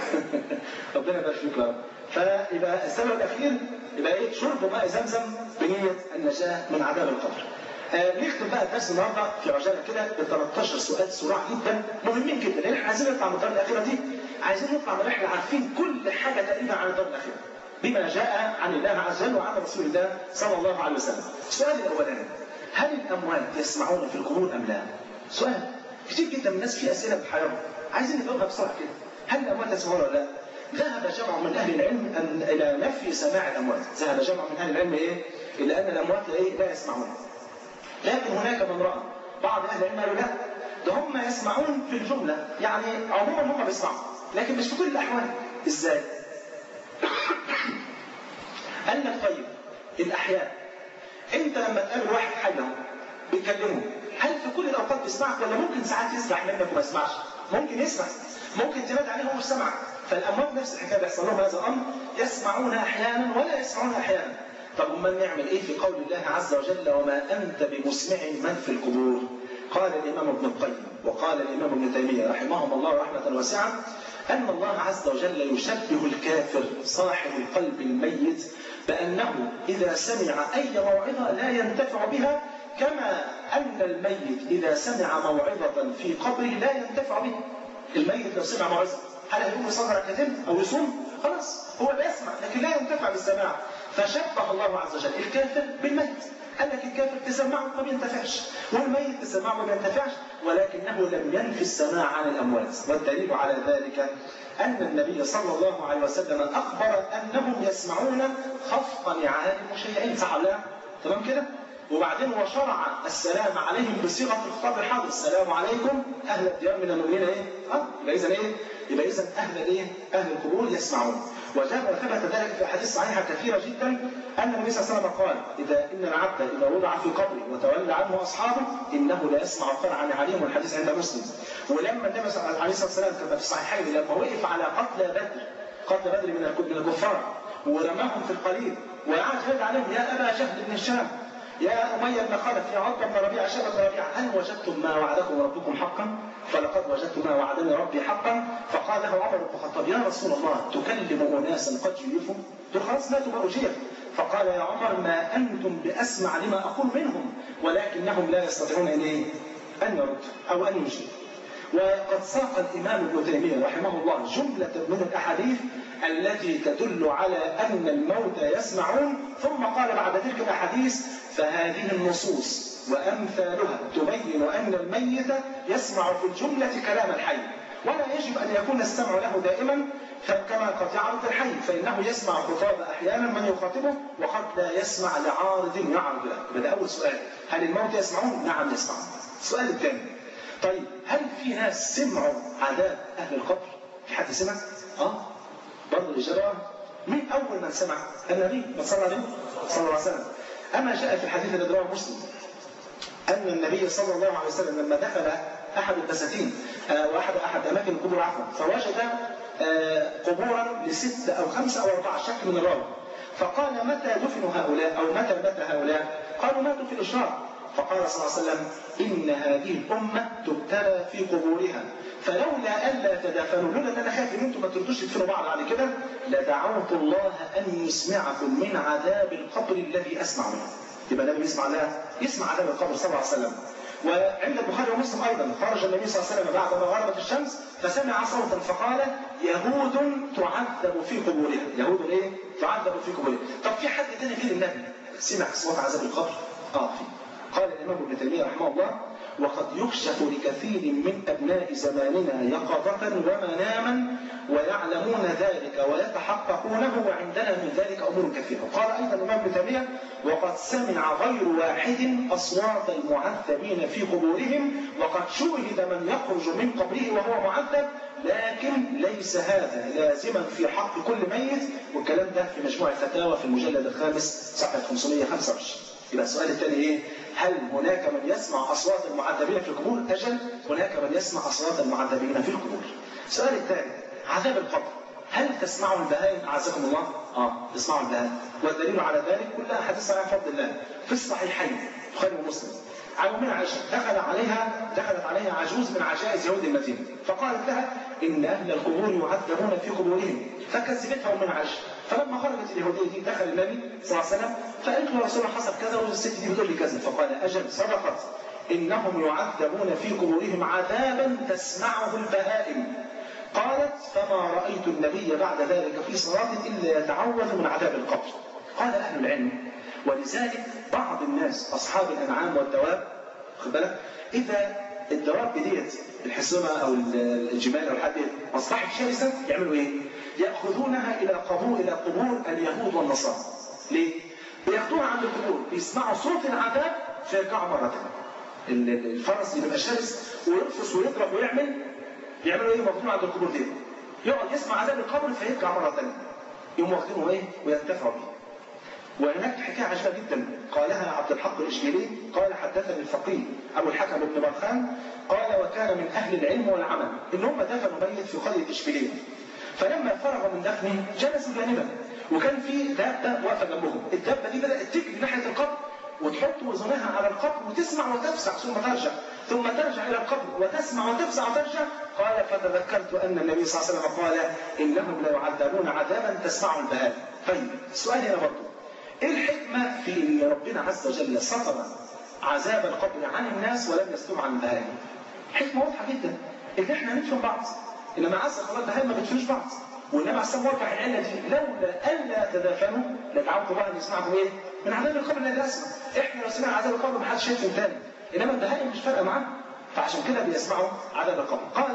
ربنا يبارك فيك يا رب. فيبقى السبب الاخير يبقى ايه؟ شرب ماء زمزم بنيه النجاه من عذاب القبر. آه نختم بقى الدرس النهارده في عجاله كده ب 13 سؤال سرعه جدا مهمين جدا لان احنا عايزين نطلع من الدار الاخيره دي عايزين نطلع من احنا عارفين كل حاجه تقريبا عن الدار الاخيره بما جاء عن الله عز وجل وعن رسول الله صلى الله عليه وسلم. السؤال الاولاني هل الاموات يسمعون في القبور ام لا؟ سؤال كتير جدا من الناس في اسئله بتحيرهم عايزين نجاوبها بسرعه كده هل الاموات يسمعون ولا لا؟ ذهب جمع من اهل العلم أن الى نفي سماع الاموات، ذهب جمع من اهل العلم ايه؟ الى ان الاموات ايه؟ لا يسمعون. لكن هناك من راى بعض اهل العلم قالوا لا ده هم يسمعون في الجمله يعني عموما هم بيسمعوا لكن مش في كل الاحوال ازاي قال لك طيب الاحياء انت لما تقابل واحد حي اهو بتكلمه هل في كل الاوقات بيسمعك ولا ممكن ساعات يسرح منك وما يسمعش ممكن يسمع ممكن تنادي عليه وهو مش سامعك فالاموات نفس الحكايه بيحصل لهم هذا الامر يسمعون احيانا ولا يسمعون احيانا طب امال نعمل ايه في قول الله عز وجل وما انت بمسمع من في القبور قال الامام ابن القيم وقال الامام ابن تيميه رحمهم الله رحمه واسعه ان الله عز وجل يشبه الكافر صاحب القلب الميت بانه اذا سمع اي موعظه لا ينتفع بها كما ان الميت اذا سمع موعظه في قبره لا ينتفع بها الميت لو سمع موعظه هل هيقوم يصلي ركعتين او يصوم؟ خلاص هو بيسمع لكن لا ينتفع بالسماع فشبه الله عز وجل الكافر بالميت قال لك الكافر تسمعه ما بينتفعش والميت تسمعه ما بينتفعش ولكنه لم ينفي السماع عن الاموات والدليل على ذلك ان النبي صلى الله عليه وسلم اخبر انهم يسمعون خفق نعال المشيعين صح ولا تمام كده؟ وبعدين وشرع السلام عليهم بصيغه الخطاب الحاضر السلام عليكم اهل الديار من المؤمنين ايه؟ اه يبقى اذا ايه؟ يبقى اذا اهل الايه؟ اهل القبور يسمعون وجاء وثبت ذلك في احاديث صحيحه كثيره جدا ان النبي صلى الله عليه وسلم قال اذا ان العبد اذا وضع في قبره وتولى عنه اصحابه انه لا يسمع قرعا عليهم والحديث عند مسلم ولما النبي عليه الصلاه والسلام كما في الصحيحين لما وقف على قتلى بدر قتل بدر من الكفار ورماهم في القليل وقعد يرد عليهم يا ابا جهل بن هشام يا أمية بن خلف يا عتبة بن ربيعة شبة بن ربيعة هل وجدتم ما وعدكم ربكم حقا؟ فلقد وجدت ما وعدني ربي حقا فقال له عمر بن الخطاب يا رسول الله تكلم أناسا قد جيفوا دول خلاص ماتوا بقوا جيف فقال يا عمر ما أنتم بأسمع لما أقول منهم ولكنهم لا يستطيعون أن إيه؟ أن يردوا أو أن يجيبوا وقد ساق الإمام ابن تيمية رحمه الله جملة من الأحاديث التي تدل على أن الموتى يسمعون ثم قال بعد تلك الأحاديث فهذه النصوص وأمثالها تبين أن الميت يسمع في الجملة كلام الحي ولا يجب أن يكون السمع له دائما كما قد يعرض الحي فإنه يسمع خطاب أحيانا من يخاطبه وقد لا يسمع لعارض يعرض له يبقى ده أول سؤال هل الموت يسمعون؟ نعم يسمعون السؤال الثاني طيب هل في ناس سمعوا عذاب أهل القبر؟ في حد سمع؟ آه برضه الإجابة مين أول من سمع؟ النبي صلى الله عليه صلى الله عليه وسلم أما جاء في الحديث الذي رواه مسلم أن النبي صلى الله عليه وسلم لما دخل أحد البساتين وأحد أحد أماكن القبور عفوا فوجد قبورا لست أو خمسة أو أربعة شك من الراوي فقال متى دفنوا هؤلاء أو متى مات هؤلاء؟ قالوا ماتوا في الإشراق فقال صلى الله عليه وسلم إن هذه الأمة تبتلى في قبورها فلولا ألا تدافنوا لولا أن أنا خايف إن أنتم ما تردوش تدفنوا بعض بعد كده لدعوت الله أن يسمعكم من عذاب القبر الذي أسمع منه يبقى النبي يسمع لا يسمع عذاب القبر صلى الله عليه وسلم وعند البخاري ومسلم ايضا خرج النبي صلى الله عليه وسلم بعد ما غربت الشمس فسمع صوتا فقال يهود تعذب في قبورها يهود ايه تعذب في قبورها طب في حد تاني غير النبي سمع صوت عذاب القبر اه في قال الامام ابن تيميه رحمه الله وقد يكشف لكثير من ابناء زماننا يقظه ومناما ويعلمون ذلك ويتحققونه وعندنا من ذلك امور كثيره قال ايضا الامام ابن تيميه وقد سمع غير واحد اصوات المعذبين في قبورهم وقد شوهد من يخرج من قبره وهو معذب لكن ليس هذا لازما في حق كل ميت والكلام ده في مجموع الفتاوى في المجلد الخامس صفحه 525 يبقى السؤال الثاني ايه؟ هل هناك من يسمع اصوات المعذبين في القبور؟ اجل هناك من يسمع اصوات المعذبين في القبور. السؤال الثاني عذاب القبر هل تسمعوا البهائم اعزكم الله؟ اه تسمعوا البهائم والدليل على ذلك كلها حديث عن فضل الله في الصحيحين البخاري ومسلم عن أمنا عائشة دخل عليها دخلت عليها عجوز من عجائز يهود المدينة فقالت لها إن أهل القبور يعذبون في قبورهم فكذبتها أمنا عائشة فلما خرجت اليهودية دي دخل النبي صلى الله عليه وسلم فقالت له يا رسول الله حصل كذا والست دي بتقول لي كذا فقال أجل صدقت إنهم يعذبون في قبورهم عذابا تسمعه البهائم قالت فما رأيت النبي بعد ذلك في صلاة إلا يتعوذ من عذاب القبر قال أهل العلم ولذلك بعض الناس أصحاب الأنعام والدواب خد بالك إذا الدواب ديت الحصنة أو الجمال أو الحد أصبحت شرسة يعملوا إيه؟ يأخذونها إلى قبور إلى قبور اليهود والنصارى. ليه؟ بياخدوها عند القبور بيسمعوا صوت العذاب فيرجعوا مرة ثانية. الفرس اللي بيبقى شرس ويرفس ويضرب ويعمل يعملوا ايه موجودين عند القبور دي يقعد يسمع عذاب القبر فيرجع مره ثانيه يقوم واخدينه ايه وينتفع به وهناك حكايه عجيبه جدا قالها عبد الحق الاشبيلي قال حدثني الفقيه ابو الحكم بن برخان قال وكان من اهل العلم والعمل ان هم دفنوا ميت في قريه اشبيليه فلما فرغوا من دفنه جلسوا جانبا وكان في دابه واقفه جنبهم الدابه دي بدات تجري ناحيه القبر وتحط وزنها على القبر وتسمع وتفزع ثم ترجع ثم ترجع الى القبر وتسمع وتفزع وترجع قال فتذكرت ان النبي صلى الله عليه وسلم قال انهم ليعذبون عذابا تسمعه البهائم طيب السؤال هنا برضه ايه الحكمة في ان ربنا عز وجل سطر عذاب القبر عن الناس ولم يستر عن البهائم حكمة واضحة جدا ان احنا ندفن بعض انما عز وجل البهائم ما بتفنوش بعض والنبي عليه الصلاه والسلام وضح العله دي لولا الا تدافنوا لدعوت الله ان يسمعكم ايه؟ من عذاب القبر الذي اسمع احنا لو سمعنا عذاب القبر ما حدش يدفن تاني انما البهائم مش فارقه معاه فعشان كده بيسمعوا عذاب القبر قال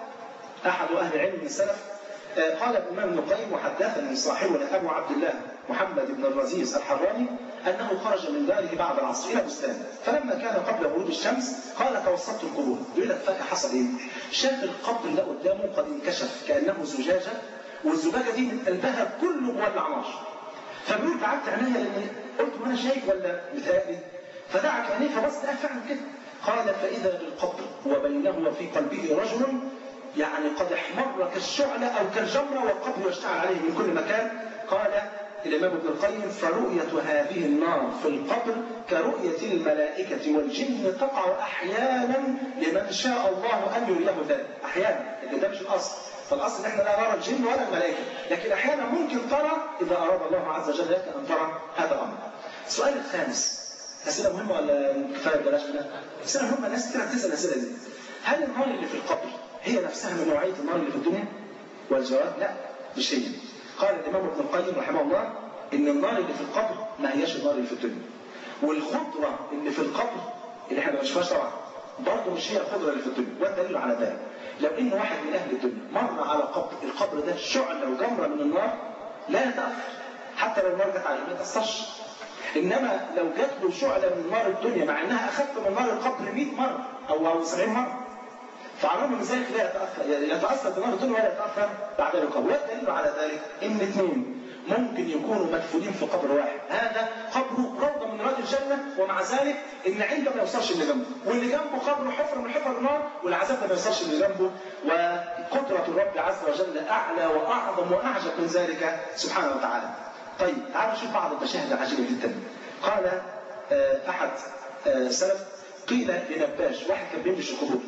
احد اهل العلم من السلف قال الإمام ابن القيم وحدثني صاحبنا أبو عبد الله محمد بن الرزيز الحراني أنه خرج من داره بعد العصر إلى بستان فلما كان قبل ورود الشمس قال توسطت القبور يقول لك فجأة حصل إيه؟ شاف القبر اللي قدامه قد انكشف كأنه زجاجة والزجاجة دي من قلبها كله مولع نار فبيقول دعكت عينيا لأن قلت ما أنا شايف ولا متهيألي فدعك عينيه فبص لقاه فعلا كده قال فإذا بالقبر وبينه وفي قلبه رجل يعني قد احمر كالشعلة أو كالجمرة والقبر يشتعل عليه من كل مكان قال الإمام ابن القيم فرؤية هذه النار في القبر كرؤية الملائكة والجن تقع أحيانا لمن شاء الله أن يريه ذلك أحيانا لكن ده مش الأصل فالأصل إن احنا لا نرى الجن ولا الملائكة لكن أحيانا ممكن ترى إذا أراد الله عز وجل لك أن ترى هذا الأمر السؤال الخامس أسئلة مهمة ولا كفاية بلاش منها؟ أسئلة مهمة الناس كتير تسأل الأسئلة دي هل النار اللي في القبر هي نفسها من نوعية النار اللي في الدنيا؟ والجواب لا مش هي. قال الإمام ابن القيم رحمه الله إن النار اللي في القبر ما هياش النار اللي في الدنيا. والخضرة اللي في القبر اللي احنا ما بنشوفهاش طبعا برضه مش هي الخضرة اللي في الدنيا والدليل على ذلك. لو إن واحد من أهل الدنيا مر على قبر القبر ده شعلة وجمرة من النار لا يتأثر حتى لو النار جت عليه ما يتأثرش. إنما لو جات له شعلة من نار الدنيا مع إنها أخف من نار القبر 100 مرة أو أو 70 مرة فعلوم من ذلك لا يتأثر يعني يتأثر بنار الدنيا ولا يتأثر بعد القبر والدليل على ذلك إن اثنين ممكن يكونوا مدفونين في قبر واحد هذا قبره روضة من رياض الجنة ومع ذلك إن عنده ما يوصلش اللي جنبه واللي جنبه قبره حفرة من حفر النار والعذاب ما يوصلش اللي جنبه وقدرة الرب عز وجل أعلى وأعظم وأعجب من ذلك سبحانه وتعالى طيب تعالوا نشوف بعض المشاهد العجيبة جدا قال أحد سلف قيل لنباش واحد كان بيمشي القبور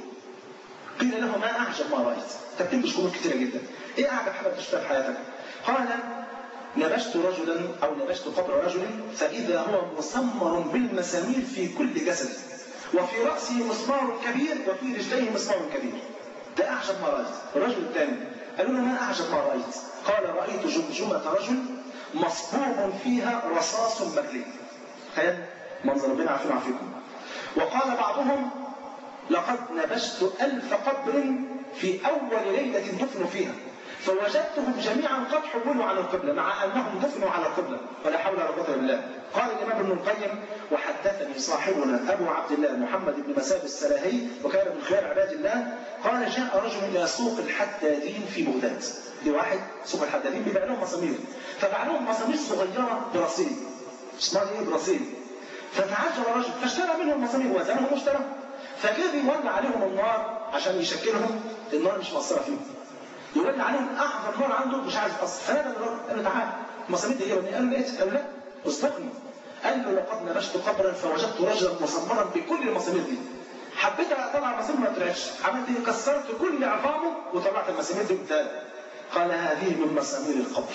قيل له ما أعجب ما رأيت أنت بتنبش قبور كتيرة جدا إيه أعجب حاجة بتشوفها في حياتك قال نبشت رجلا أو نبشت قبر رجل فإذا هو مسمر بالمسامير في كل جسده وفي رأسه مسمار كبير وفي رجليه مسمار كبير ده أعجب ما رأيت الرجل الثاني قالوا له ما أعجب ما رأيت قال رأيت جمجمة رجل مصبوغ فيها رصاص مغلي تخيل منظر ربنا عافينا وعافيكم وقال بعضهم لقد نبشت ألف قبر في أول ليلة دفنوا فيها فوجدتهم جميعا قد حولوا على القبلة مع أنهم دفنوا على القبلة ولا حول ولا قوة إلا بالله قال الإمام ابن القيم وحدثني صاحبنا أبو عبد الله محمد بن مساب السلاهي وكان من خيار عباد الله قال جاء رجل إلى سوق الحدادين في بغداد دي واحد سوق الحدادين بيبيع لهم مسامير فباع لهم مسامير صغيرة برصيد اسمها ايه برصيد فتعجب الرجل فاشترى منهم مسامير وزنهم واشترى فكده بيولع عليهم النار عشان يشكلهم النار مش مقصره فيهم يولع عليهم اعظم نار عنده مش عايز يقصر فنادى الراجل قال له تعالى المسامير دي ايه قال له لقيت قال له لا اصدقني قال له لقد نبشت قبرا فوجدت رجلا مصمرا بكل المسامير دي حبيت اطلع المسامير ما طلعتش عملت ايه كسرت كل عظامه وطلعت المسامير دي قدام قال هذه من مسامير القبر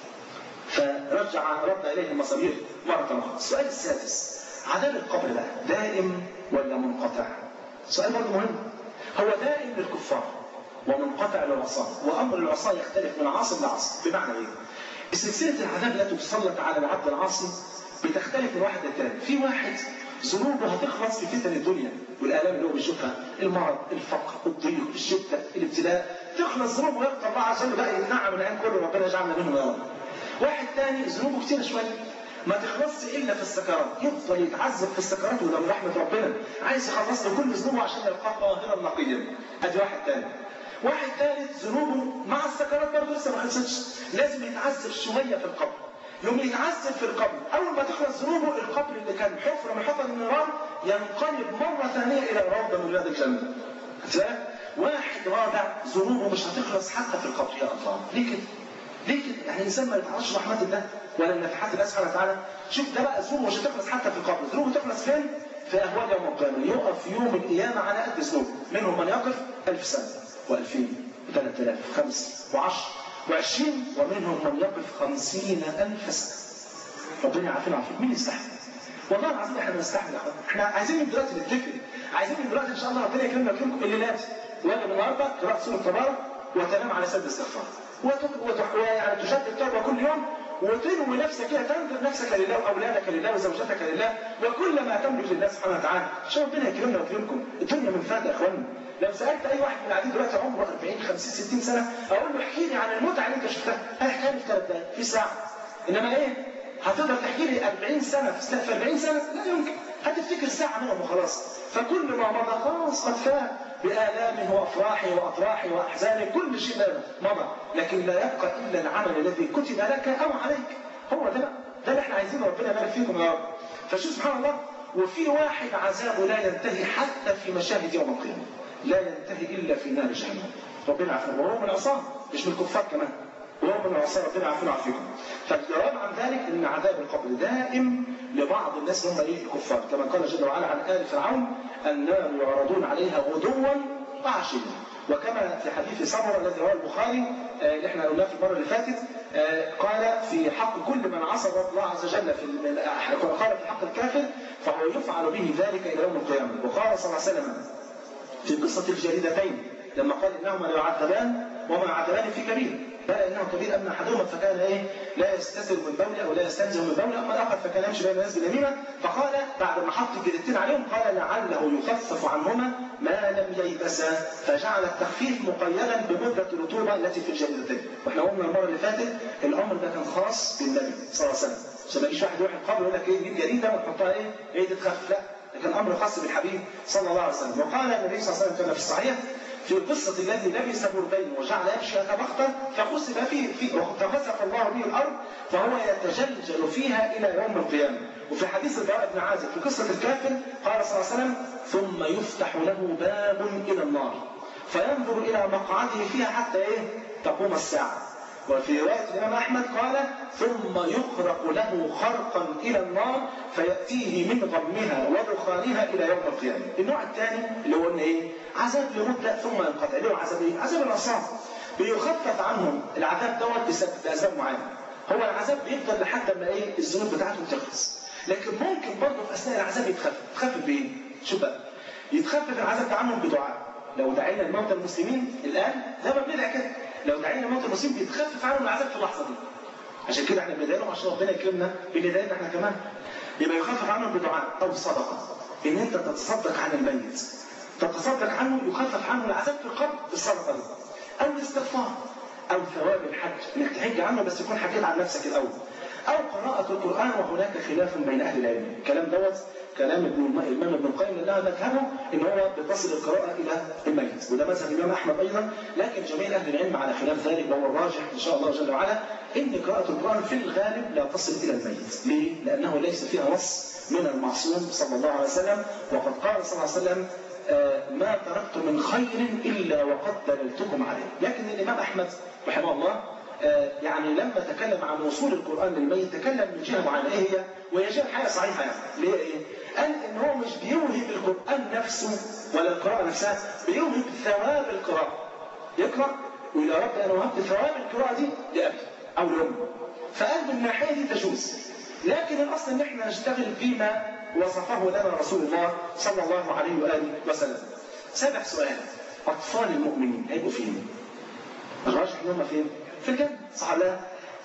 فرجع رد اليه المسامير مره اخرى السؤال السادس عذاب القبر بقى دائم ولا منقطع سؤال برضه مهم هو دائم للكفار ومنقطع للعصاة وأمر العصاة يختلف من عاصم لعاصم بمعنى إيه؟ سلسلة العذاب التي تسلط على العبد العاصي بتختلف من واحد للتاني في واحد ذنوبه هتخلص في فتن الدنيا والآلام اللي هو بيشوفها المرض الفقر الضيق الشدة الابتلاء تخلص ذنوبه ويقطع الله عشان بقى ينعم العين كله ربنا يجعلنا منهم يا رب واحد تاني ذنوبه كتير شوية ما تخلصش الا في السكرات يفضل يتعذب في السكرات وده من رحمه ربنا عايز يخلص له كل ذنوبه عشان يلقاه طاهرا نقيا ادي واحد تاني واحد ثالث ذنوبه مع السكرات برضه لسه ما خلصتش لازم يتعذب شويه في القبر يوم يتعذب في القبر اول ما تخلص ذنوبه القبر اللي كان حفره من حفر النيران ينقلب مره ثانيه الى روضه من رياض الجنه واحد رابع ذنوبه مش هتخلص حتى في القبر يا الله ليه كده؟ ليه كده؟ يعني الانسان ما يتعرضش رحمه الله ولا نفحات الله سبحانه وتعالى شوف ده بقى ذنوبه مش هتخلص حتى في القبر ذنوبه تخلص فين؟ في اهوال يوم القيامه يقف يوم القيامه على قد ذنوبه منهم من يقف ألف سنه و2000 و3000 خمس وعشر وعشرين ومنهم من يقف خمسين ألف سنة ربنا يعافينا ويعافيك مين يستحمل؟ والله العظيم احنا بنستحمل يا اخوان احنا عايزين من دلوقتي نتفق عايزين من دلوقتي ان شاء الله ربنا يكرمنا ويكرمكم الليلات ولا من النهارده قراءة سورة تبارك وتنام على سد الاستغفار ويعني تشدد توبه كل يوم وتنوي نفسك كده تنذر نفسك لله واولادك لله وزوجتك لله وكل ما تملك لله سبحانه وتعالى عشان ربنا يكرمنا ويكرمكم الدنيا من فات يا اخوانا لو سالت اي واحد من القاعدين دلوقتي عمره 40 50 60 سنه اقول له احكي لي عن المتعه اللي انت شفتها هيحكي لي في ثلاث دقائق في ساعه انما ايه هتقدر تحكي لي 40 سنه في 40 سنه لا يمكن هتفتكر ساعه منهم وخلاص فكل ما مضى خلاص قد فات بآلامه وأفراحه وأطراحه وأحزانه كل شيء مضى لكن لا يبقى إلا العمل الذي كتب لك أو عليك هو ده بقى ده اللي احنا عايزينه ربنا يبارك فيكم يا رب فشوف سبحان الله وفي واحد عذابه لا ينتهي حتى في مشاهد يوم القيامة لا ينتهي إلا في نار جهنم ربنا يعافينا وهو من العصاة مش من الكفار كمان وهو من العصاة ربنا يعافينا ويعافيكم فالجواب عن ذلك ان عذاب القبر دائم لبعض الناس هم ايه الكفار كما قال جل وعلا عن ال فرعون النار يعرضون عليها غدوا وعشيا وكما في حديث سمره الذي رواه البخاري اللي احنا قلناه في المره اللي فاتت قال في حق كل من عصى الله عز وجل في قال في حق الكافر فهو يفعل به ذلك الى يوم القيامه وقال صلى الله عليه وسلم في قصه الجريدتين لما قال انهما ليعذبان وما يعذبان في كبير بل انه كبير اما احدهما فكان ايه لا يستتر من بوله او لا يستنزه من بوله اما الاخر فكان يمشي بين الناس باليمينه فقال بعد ما حط الجريدتين عليهم قال لعله يخفف عنهما ما لم ييبسا فجعل التخفيف مقيدا بمده الرطوبه التي في الجريدتين واحنا قلنا المره اللي فاتت الامر ده كان خاص بالنبي صلى الله عليه وسلم عشان ما يجيش واحد يروح القبر يقول لك ايه نجيب جريده ونحطها ايه ايه تتخفف لا ده كان امر خاص بالحبيب صلى الله عليه وسلم وقال النبي صلى الله عليه وسلم كما في الصحيح في قصة الذي لبس بردين وجعل يمشي يتبختر فخسف فيه في فخسف الله به الأرض فهو يتجلجل فيها إلى يوم القيامة وفي حديث البراء بن عازب في قصة الكافر قال صلى الله عليه وسلم ثم يفتح له باب إلى النار فينظر إلى مقعده فيها حتى إيه تقوم الساعة وفي رواية الإمام أحمد قال ثم يخرق له خرقا إلى النار فيأتيه من غمها ودخانها إلى يوم القيامة. النوع الثاني اللي هو إن إيه؟ عذاب لمدة ثم ينقطع. اللي هو عذاب إيه؟ عذاب العصام. بيخفف عنهم العذاب دوت بسبب بأسباب معينة. هو العذاب بيفضل لحد ما إيه؟ الذنوب بتاعتهم تخلص. لكن ممكن برضه في أثناء العذاب يتخفف. يتخفف بإيه؟ شوف بقى. يتخفف العذاب ده عنهم بدعاء. لو دعينا الموتى المسلمين الآن زي ما بندعي كده لو دعينا موت المسلمين بيتخفف عنهم العذاب في اللحظه دي. عشان كده احنا بندعي لهم عشان ربنا يكرمنا بندعينا احنا كمان. يبقى يخفف عنهم بدعاء او صدقه. ان انت تتصدق عن الميت. تتصدق عنه يخفف عنه العذاب في القبر بالصدقه دي. او الاستغفار. او ثواب الحج انك تحج عنه بس يكون حكيت عن نفسك الاول. او قراءة القرآن وهناك خلاف بين أهل العلم، الكلام دوت كلام ابن الإمام ابن القيم اللي مذهبه إن هو بتصل القراءة إلى الميت، وده مذهب الإمام أحمد أيضا، لكن جميع أهل العلم على خلاف ذلك وهو الراجح إن شاء الله جل وعلا إن قراءة القرآن في الغالب لا تصل إلى الميت، ليه؟ لأنه ليس فيها نص من المعصوم صلى الله عليه وسلم، وقد قال صلى الله عليه وسلم آه ما تركت من خير إلا وقد دللتكم عليه، لكن الإمام أحمد رحمه الله يعني لما تكلم عن وصول القرآن للميت تكلم من جهة معينة ايه هي؟ وهي جهة الحقيقة صحيحة يعني ليه ايه؟ قال ان هو مش بيوهب القرآن نفسه ولا القراءة نفسها بيوهب ثواب القراءة يقرأ ويقول يا رب انا وهبت ثواب القراءة دي لأبي أو لأمي فقال من الناحية دي تجوز لكن الأصل ان احنا نشتغل بما وصفه لنا رسول الله صلى الله عليه وآله وسلم سابع سؤال أطفال المؤمنين هيبقوا فين؟ الراجح ان هم فين؟ في الجنة صح لا؟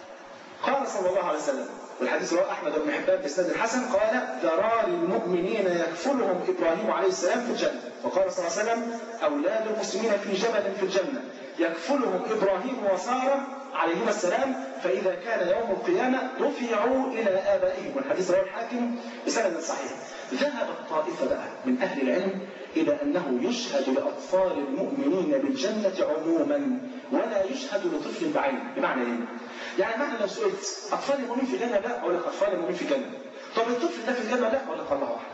قال صلى الله عليه وسلم والحديث رواه احمد بن حبان باسناد الحسن قال ذرار المؤمنين يكفلهم ابراهيم عليه السلام في الجنه وقال صلى الله عليه وسلم اولاد المسلمين في جبل في الجنه يكفلهم ابراهيم وساره عليهما السلام فإذا كان يوم القيامة رفعوا إلى آبائهم والحديث رواه الحاكم بسند صحيح ذهبت طائفة بقى من أهل العلم إلى أنه يشهد لأطفال المؤمنين بالجنة عموما ولا يشهد لطفل بعينه بمعنى إيه؟ يعني معنى لو سئلت أطفال المؤمنين في الجنة لا أقول لك أطفال المؤمنين في الجنة طب الطفل ده في الجنة لا أقول لك الله أحد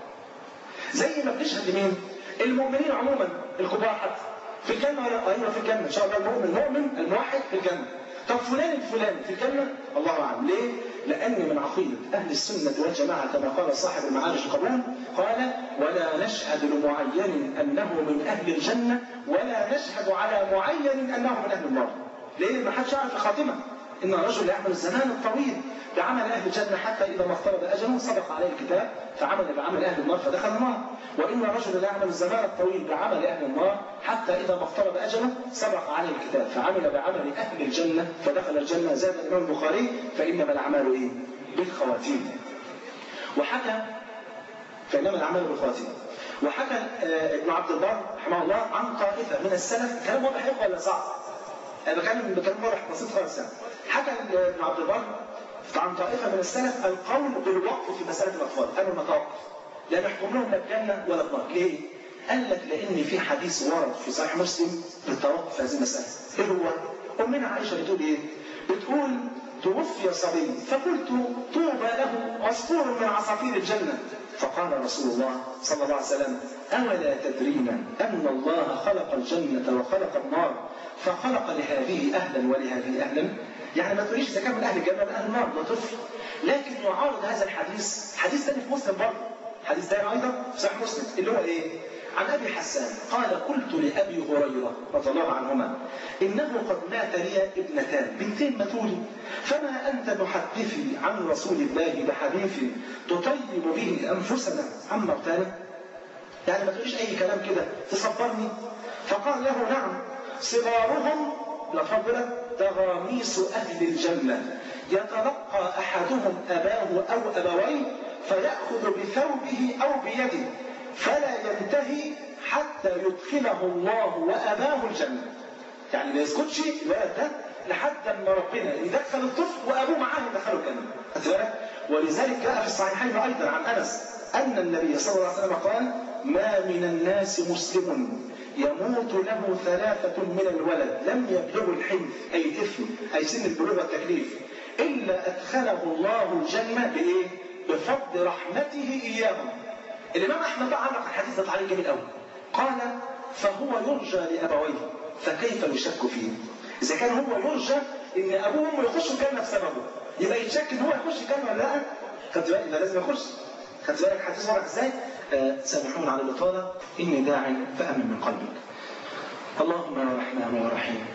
زي ما بنشهد لمين؟ المؤمنين عموما الكبار حتى في الجنة ولا أيوة في الجنة إن شاء الله المؤمن المؤمن الموحد في الجنة طب فلان الفلاني في الجنة الله أعلم ليه؟ لأن من عقيدة أهل السنة والجماعة كما قال صاحب المعارج القبول قال ولا نشهد لمعين أنه من أهل الجنة ولا نشهد على معين أنه من أهل النار ليه؟ ما حدش يعرف الخاتمة إن الرجل يعمل الزمان الطويل بعمل أهل الجنة حتى إذا ما اقترب أجله سبق عليه الكتاب فعمل بعمل أهل النار فدخل النار وإن الرجل لا يعمل الزمان الطويل بعمل أهل النار حتى إذا ما اقترب أجله سبق عليه الكتاب فعمل بعمل أهل الجنة فدخل الجنة زاد الإمام البخاري فإنما الأعمال إيه؟ بالخواتيم وحكى فإنما الأعمال بالخواتيم وحكى ابن عبد البر رحمه الله عن طائفة من السلف كلام واضح ولا صعب؟ أنا بكلم بكلام واضح بسيط خالص يعني حكى ابن عبد البر عن طائفة من السلف القول بالوقف في مسألة الأطفال قالوا نتوقف لا نحكم لهم لا الجنة ولا النار ليه؟ قال لك لأن في حديث ورد في صحيح مسلم بالتوقف في هذه المسألة إيه هو؟ أمنا عائشة بتقول إيه؟ بتقول توفي صبي فقلت طوبى له عصفور من عصافير الجنة فقال رسول الله صلى الله عليه وسلم أولا تدرين أن الله خلق الجنة وخلق النار فخلق لهذه أهلا ولهذه أهلا يعني ما تقوليش إذا كان من أهل الجنة من أهل النار ده طفل لكن يعارض هذا الحديث حديث ثاني في مسلم برضه حديث ثاني أيضا في صحيح مسلم اللي هو إيه؟ عن أبي حسان قال قلت لأبي هريرة رضي الله عنهما إنه قد مات لي ابنتان بنتين ماتولي فما أنت محدثي عن رسول الله بحديث تطيب به أنفسنا عن موتانا يعني ما تقوليش أي كلام كده تصبرني فقال له نعم صغارهم لفضل تغاميس أهل الجنة يتلقى أحدهم أباه أو أبويه فيأخذ بثوبه أو بيده فلا ينتهي حتى يدخله الله وأباه الجنة يعني ما يسكتش الولد ده لحد ما ربنا يدخل الطفل وأبوه معاه يدخله الجنة ولذلك جاء في الصحيحين أيضا عن أنس أن النبي صلى الله عليه وسلم قال ما من الناس مسلم يموت له ثلاثة من الولد لم يبلغ الحنث أي طفل أي سن البلوغ والتكليف إلا أدخله الله الجنة بإيه؟ بفضل رحمته إياهم الإمام أحمد بقى علق الحديث ده تعليق جميل قوي قال فهو يرجى لأبويه فكيف يشك فيه؟ إذا كان هو يرجى إن أبوه وأمه يخشوا الجنة بسببه يبقى يتشك إن هو يخش الجنة ولا لا؟ خدت بالك يبقى لازم يخش خدت بالك حديث واضح إزاي؟ آه سامحون على الإطالة إني داع فأمن من قلبك اللهم يا رحمن يا رحيم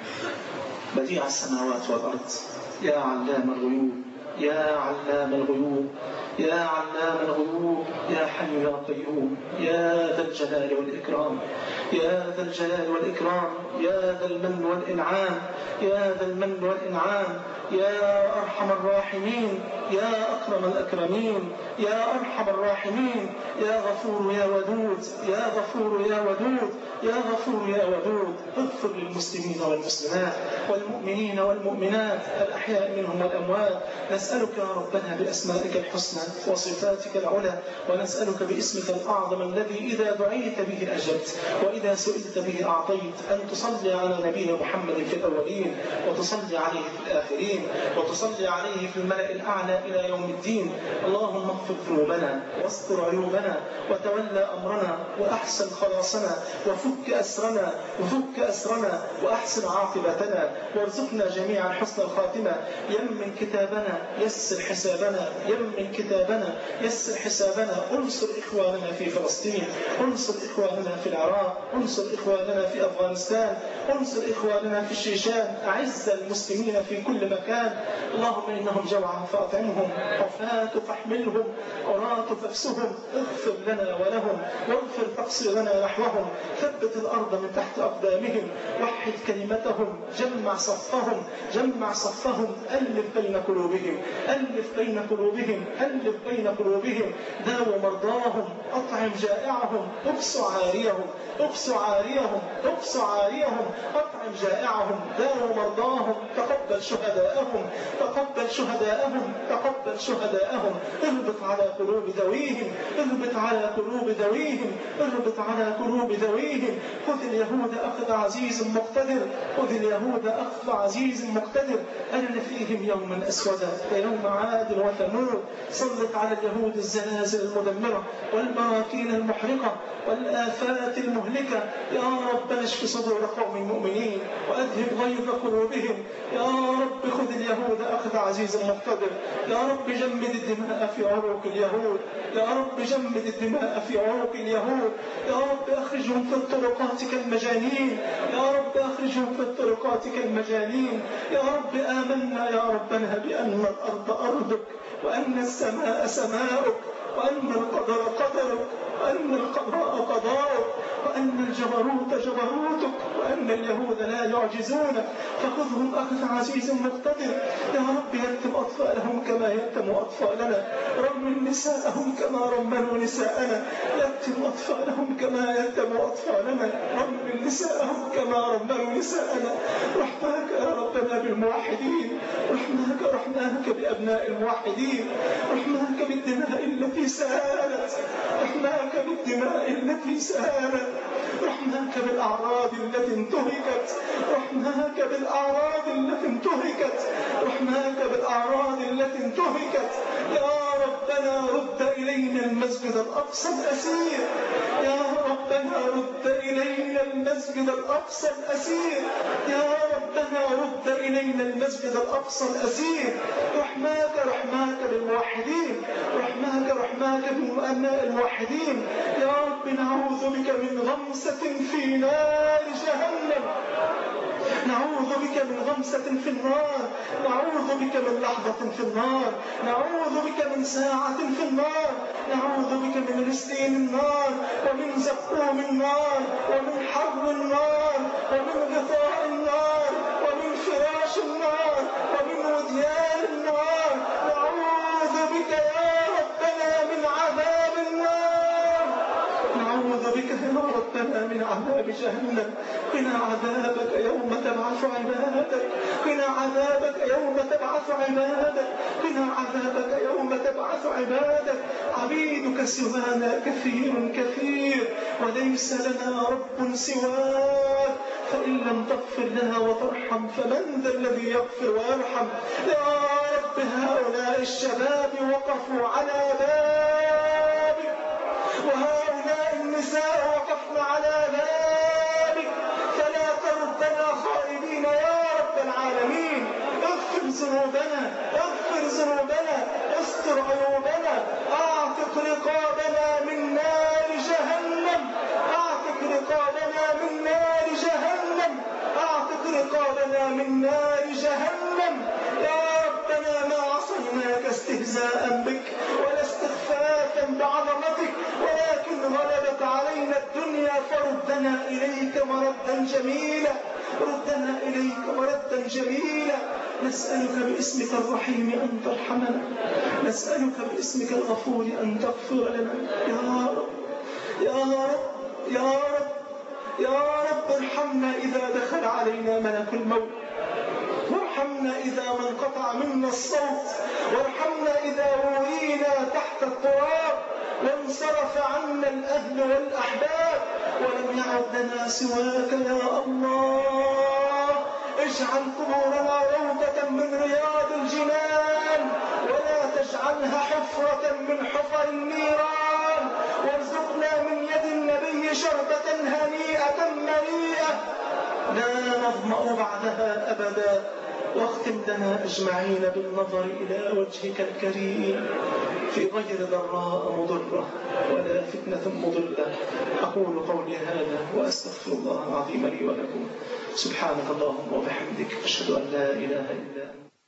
بديع السماوات والأرض يا علام الغيوب يا علام الغيوب يا علام الغيوب يا حي يا قيوم يا ذا الجلال والإكرام يا ذا الجلال والإكرام يا ذا المن والإنعام يا ذا المن والإنعام يا أرحم الراحمين يا أكرم الأكرمين يا أرحم الراحمين يا غفور يا ودود يا غفور يا ودود يا غفور يا ودود اغفر للمسلمين والمسلمات والمؤمنين والمؤمنات الأحياء منهم والأموات نسألك يا ربنا بأسمائك الحسنى وصفاتك العلى ونسألك باسمك الأعظم الذي إذا دعيت به أجبت وإذا سئلت به أعطيت أن تصلي على نبينا محمد في الأولين وتصلي عليه في الآخرين وتصلي عليه في الملأ الأعلى إلى يوم الدين اللهم اغفر ذنوبنا واستر عيوبنا وتولى أمرنا وأحسن خلاصنا وفك أسرنا وفك أسرنا وأحسن عاقبتنا وارزقنا جميعا حسن الخاتمة يمن كتابنا يسر حسابنا يمن كتابنا يسر حسابنا انصر إخواننا في فلسطين انصر إخواننا في العراق انصر إخواننا في أفغانستان انصر إخواننا في الشيشان أعز المسلمين في كل مكان اللهم إنهم جوعا فأطعمهم حفاة فاحملهم عراة فافسهم اغفر لنا ولهم واغفر تقصيرنا نحوهم ثبت الأرض من تحت أقدامهم وحد كلمتهم جمع صفهم جمع صفهم ألف بين قلوبهم ألف بين قلوبهم ألف بين قلوبهم داو مرضاهم أطعم جائعهم اكس عاريهم اكس عاريهم اكس عاريهم أطعم جائعهم داو مرضاهم تقبل شهداءهم تقبل شهداءهم تقبل شهداءهم اربط على قلوب ذويهم اربط على قلوب ذويهم اربط على قلوب ذويهم خذ اليهود أخذ عزيز مقتدر خذ اليهود أخذ عزيز مقتدر أن فيهم يوما أسودا كيوم عاد وثمود سلط على اليهود الزلازل المدمرة والبراكين المحرقة والآفات المهلكة يا رب اشف صدور قوم مؤمنين وأذهب غيظ قلوبهم يا رب خذ اليهود أخذ عزيز مقتدر يا رب جمد الدماء في عروق اليهود يا رب جمد الدماء في عروق اليهود يا رب أخرجهم في الطرقات كالمجانين يا رب أخرجهم في الطرقات كالمجانين يا رب آمنا يا ربنا بأن الأرض أرضك وأن السماء سماؤك وأن القدر قدرك وأن القضاء قضاؤك وأن الجبروت جبروتك وأن اليهود لا يعجزونك فخذهم أخذ عزيز مقتدر يا رب يتم أطفالهم كما يتم أطفالنا رمل نساءهم كما رملوا نساءنا يتم أطفالهم كما يتم أطفالنا رمل نساءهم كما رملوا نساءنا رحماك يا ربنا بالموحدين رحماك رحماك بأبناء الموحدين رحماك بالدماء التي سالت رحماك بالدماء التي سالت رحماك بالأعراض التي انتهكت رحماك بالأعراض التي انتهكت رحماك بالأعراض التي انتهكت يا ربنا رد إلينا المسجد الأقصى الأسير يا ربنا رد إلينا المسجد الأقصى الأسير يا ربنا رد إلينا المسجد الأقصى الأسير رحماك رحماك بالموحدين رحماك رحماك بالأبناء الموحدين يا رب نعوذ بك من غمسة في نار جهنم نعوذ بك من غمسة في النار نعوذ بك من لحظة في النار نعوذ بك من ساعة في النار نعوذ بك من رسلين النار ومن زقوم النار ومن حر النار ومن غطاء النار ومن فراش النار ومن وديان النار نعوذ بك يا ربنا من عذاب النار نعوذ بك يا ربنا من عذاب جهنم قنا عذابك يوم تبعث عبادك قنا عذابك يوم تبعث عبادك قنا عذابك يوم تبعث عبادك عبيدك سوانا كثير كثير وليس لنا رب سواك فإن لم تغفر لنا وترحم فمن ذا الذي يغفر ويرحم يا رب هؤلاء الشباب وقفوا على بابك وهؤلاء النساء وقفن على بابك فلا تردنا خائبين يا رب العالمين اغفر ذنوبنا اغفر ذنوبنا استر عيوبنا اعتق رقابنا من نار جهنم اعتق رقابنا من نار جهنم اعتق رقابنا من نار جهنم يا ربنا ما عصيناك استهزاء بك ولا استخفافا بعظمتك ولكن غلبت علينا الدنيا فردنا إليك مردا جميلا ردنا إليك مردا جميلا نسألك باسمك الرحيم أن ترحمنا نسألك باسمك الغفور أن تغفر لنا يا رب يا رب يا رب يا رب ارحمنا إذا دخل علينا ملك الموت وارحمنا إذا ما انقطع منا الصوت وارحمنا إذا ورينا تحت التراب وانصرف عنا الأهل والأحباب ولم يعد لنا سواك يا الله اجعل قبورنا روضة من رياض الجنان ولا تجعلها حفرة من حفر النيران وارزقنا من يد النبي شربة هنيئة مريئة لا نظمأ بعدها أبدا واختم لنا أجمعين بالنظر إلى وجهك الكريم في غير ضراء مضرة ولا فتنة مضلة أقول قولي هذا وأستغفر الله العظيم لي ولكم سبحانك اللهم وبحمدك أشهد أن لا إله إلا أنت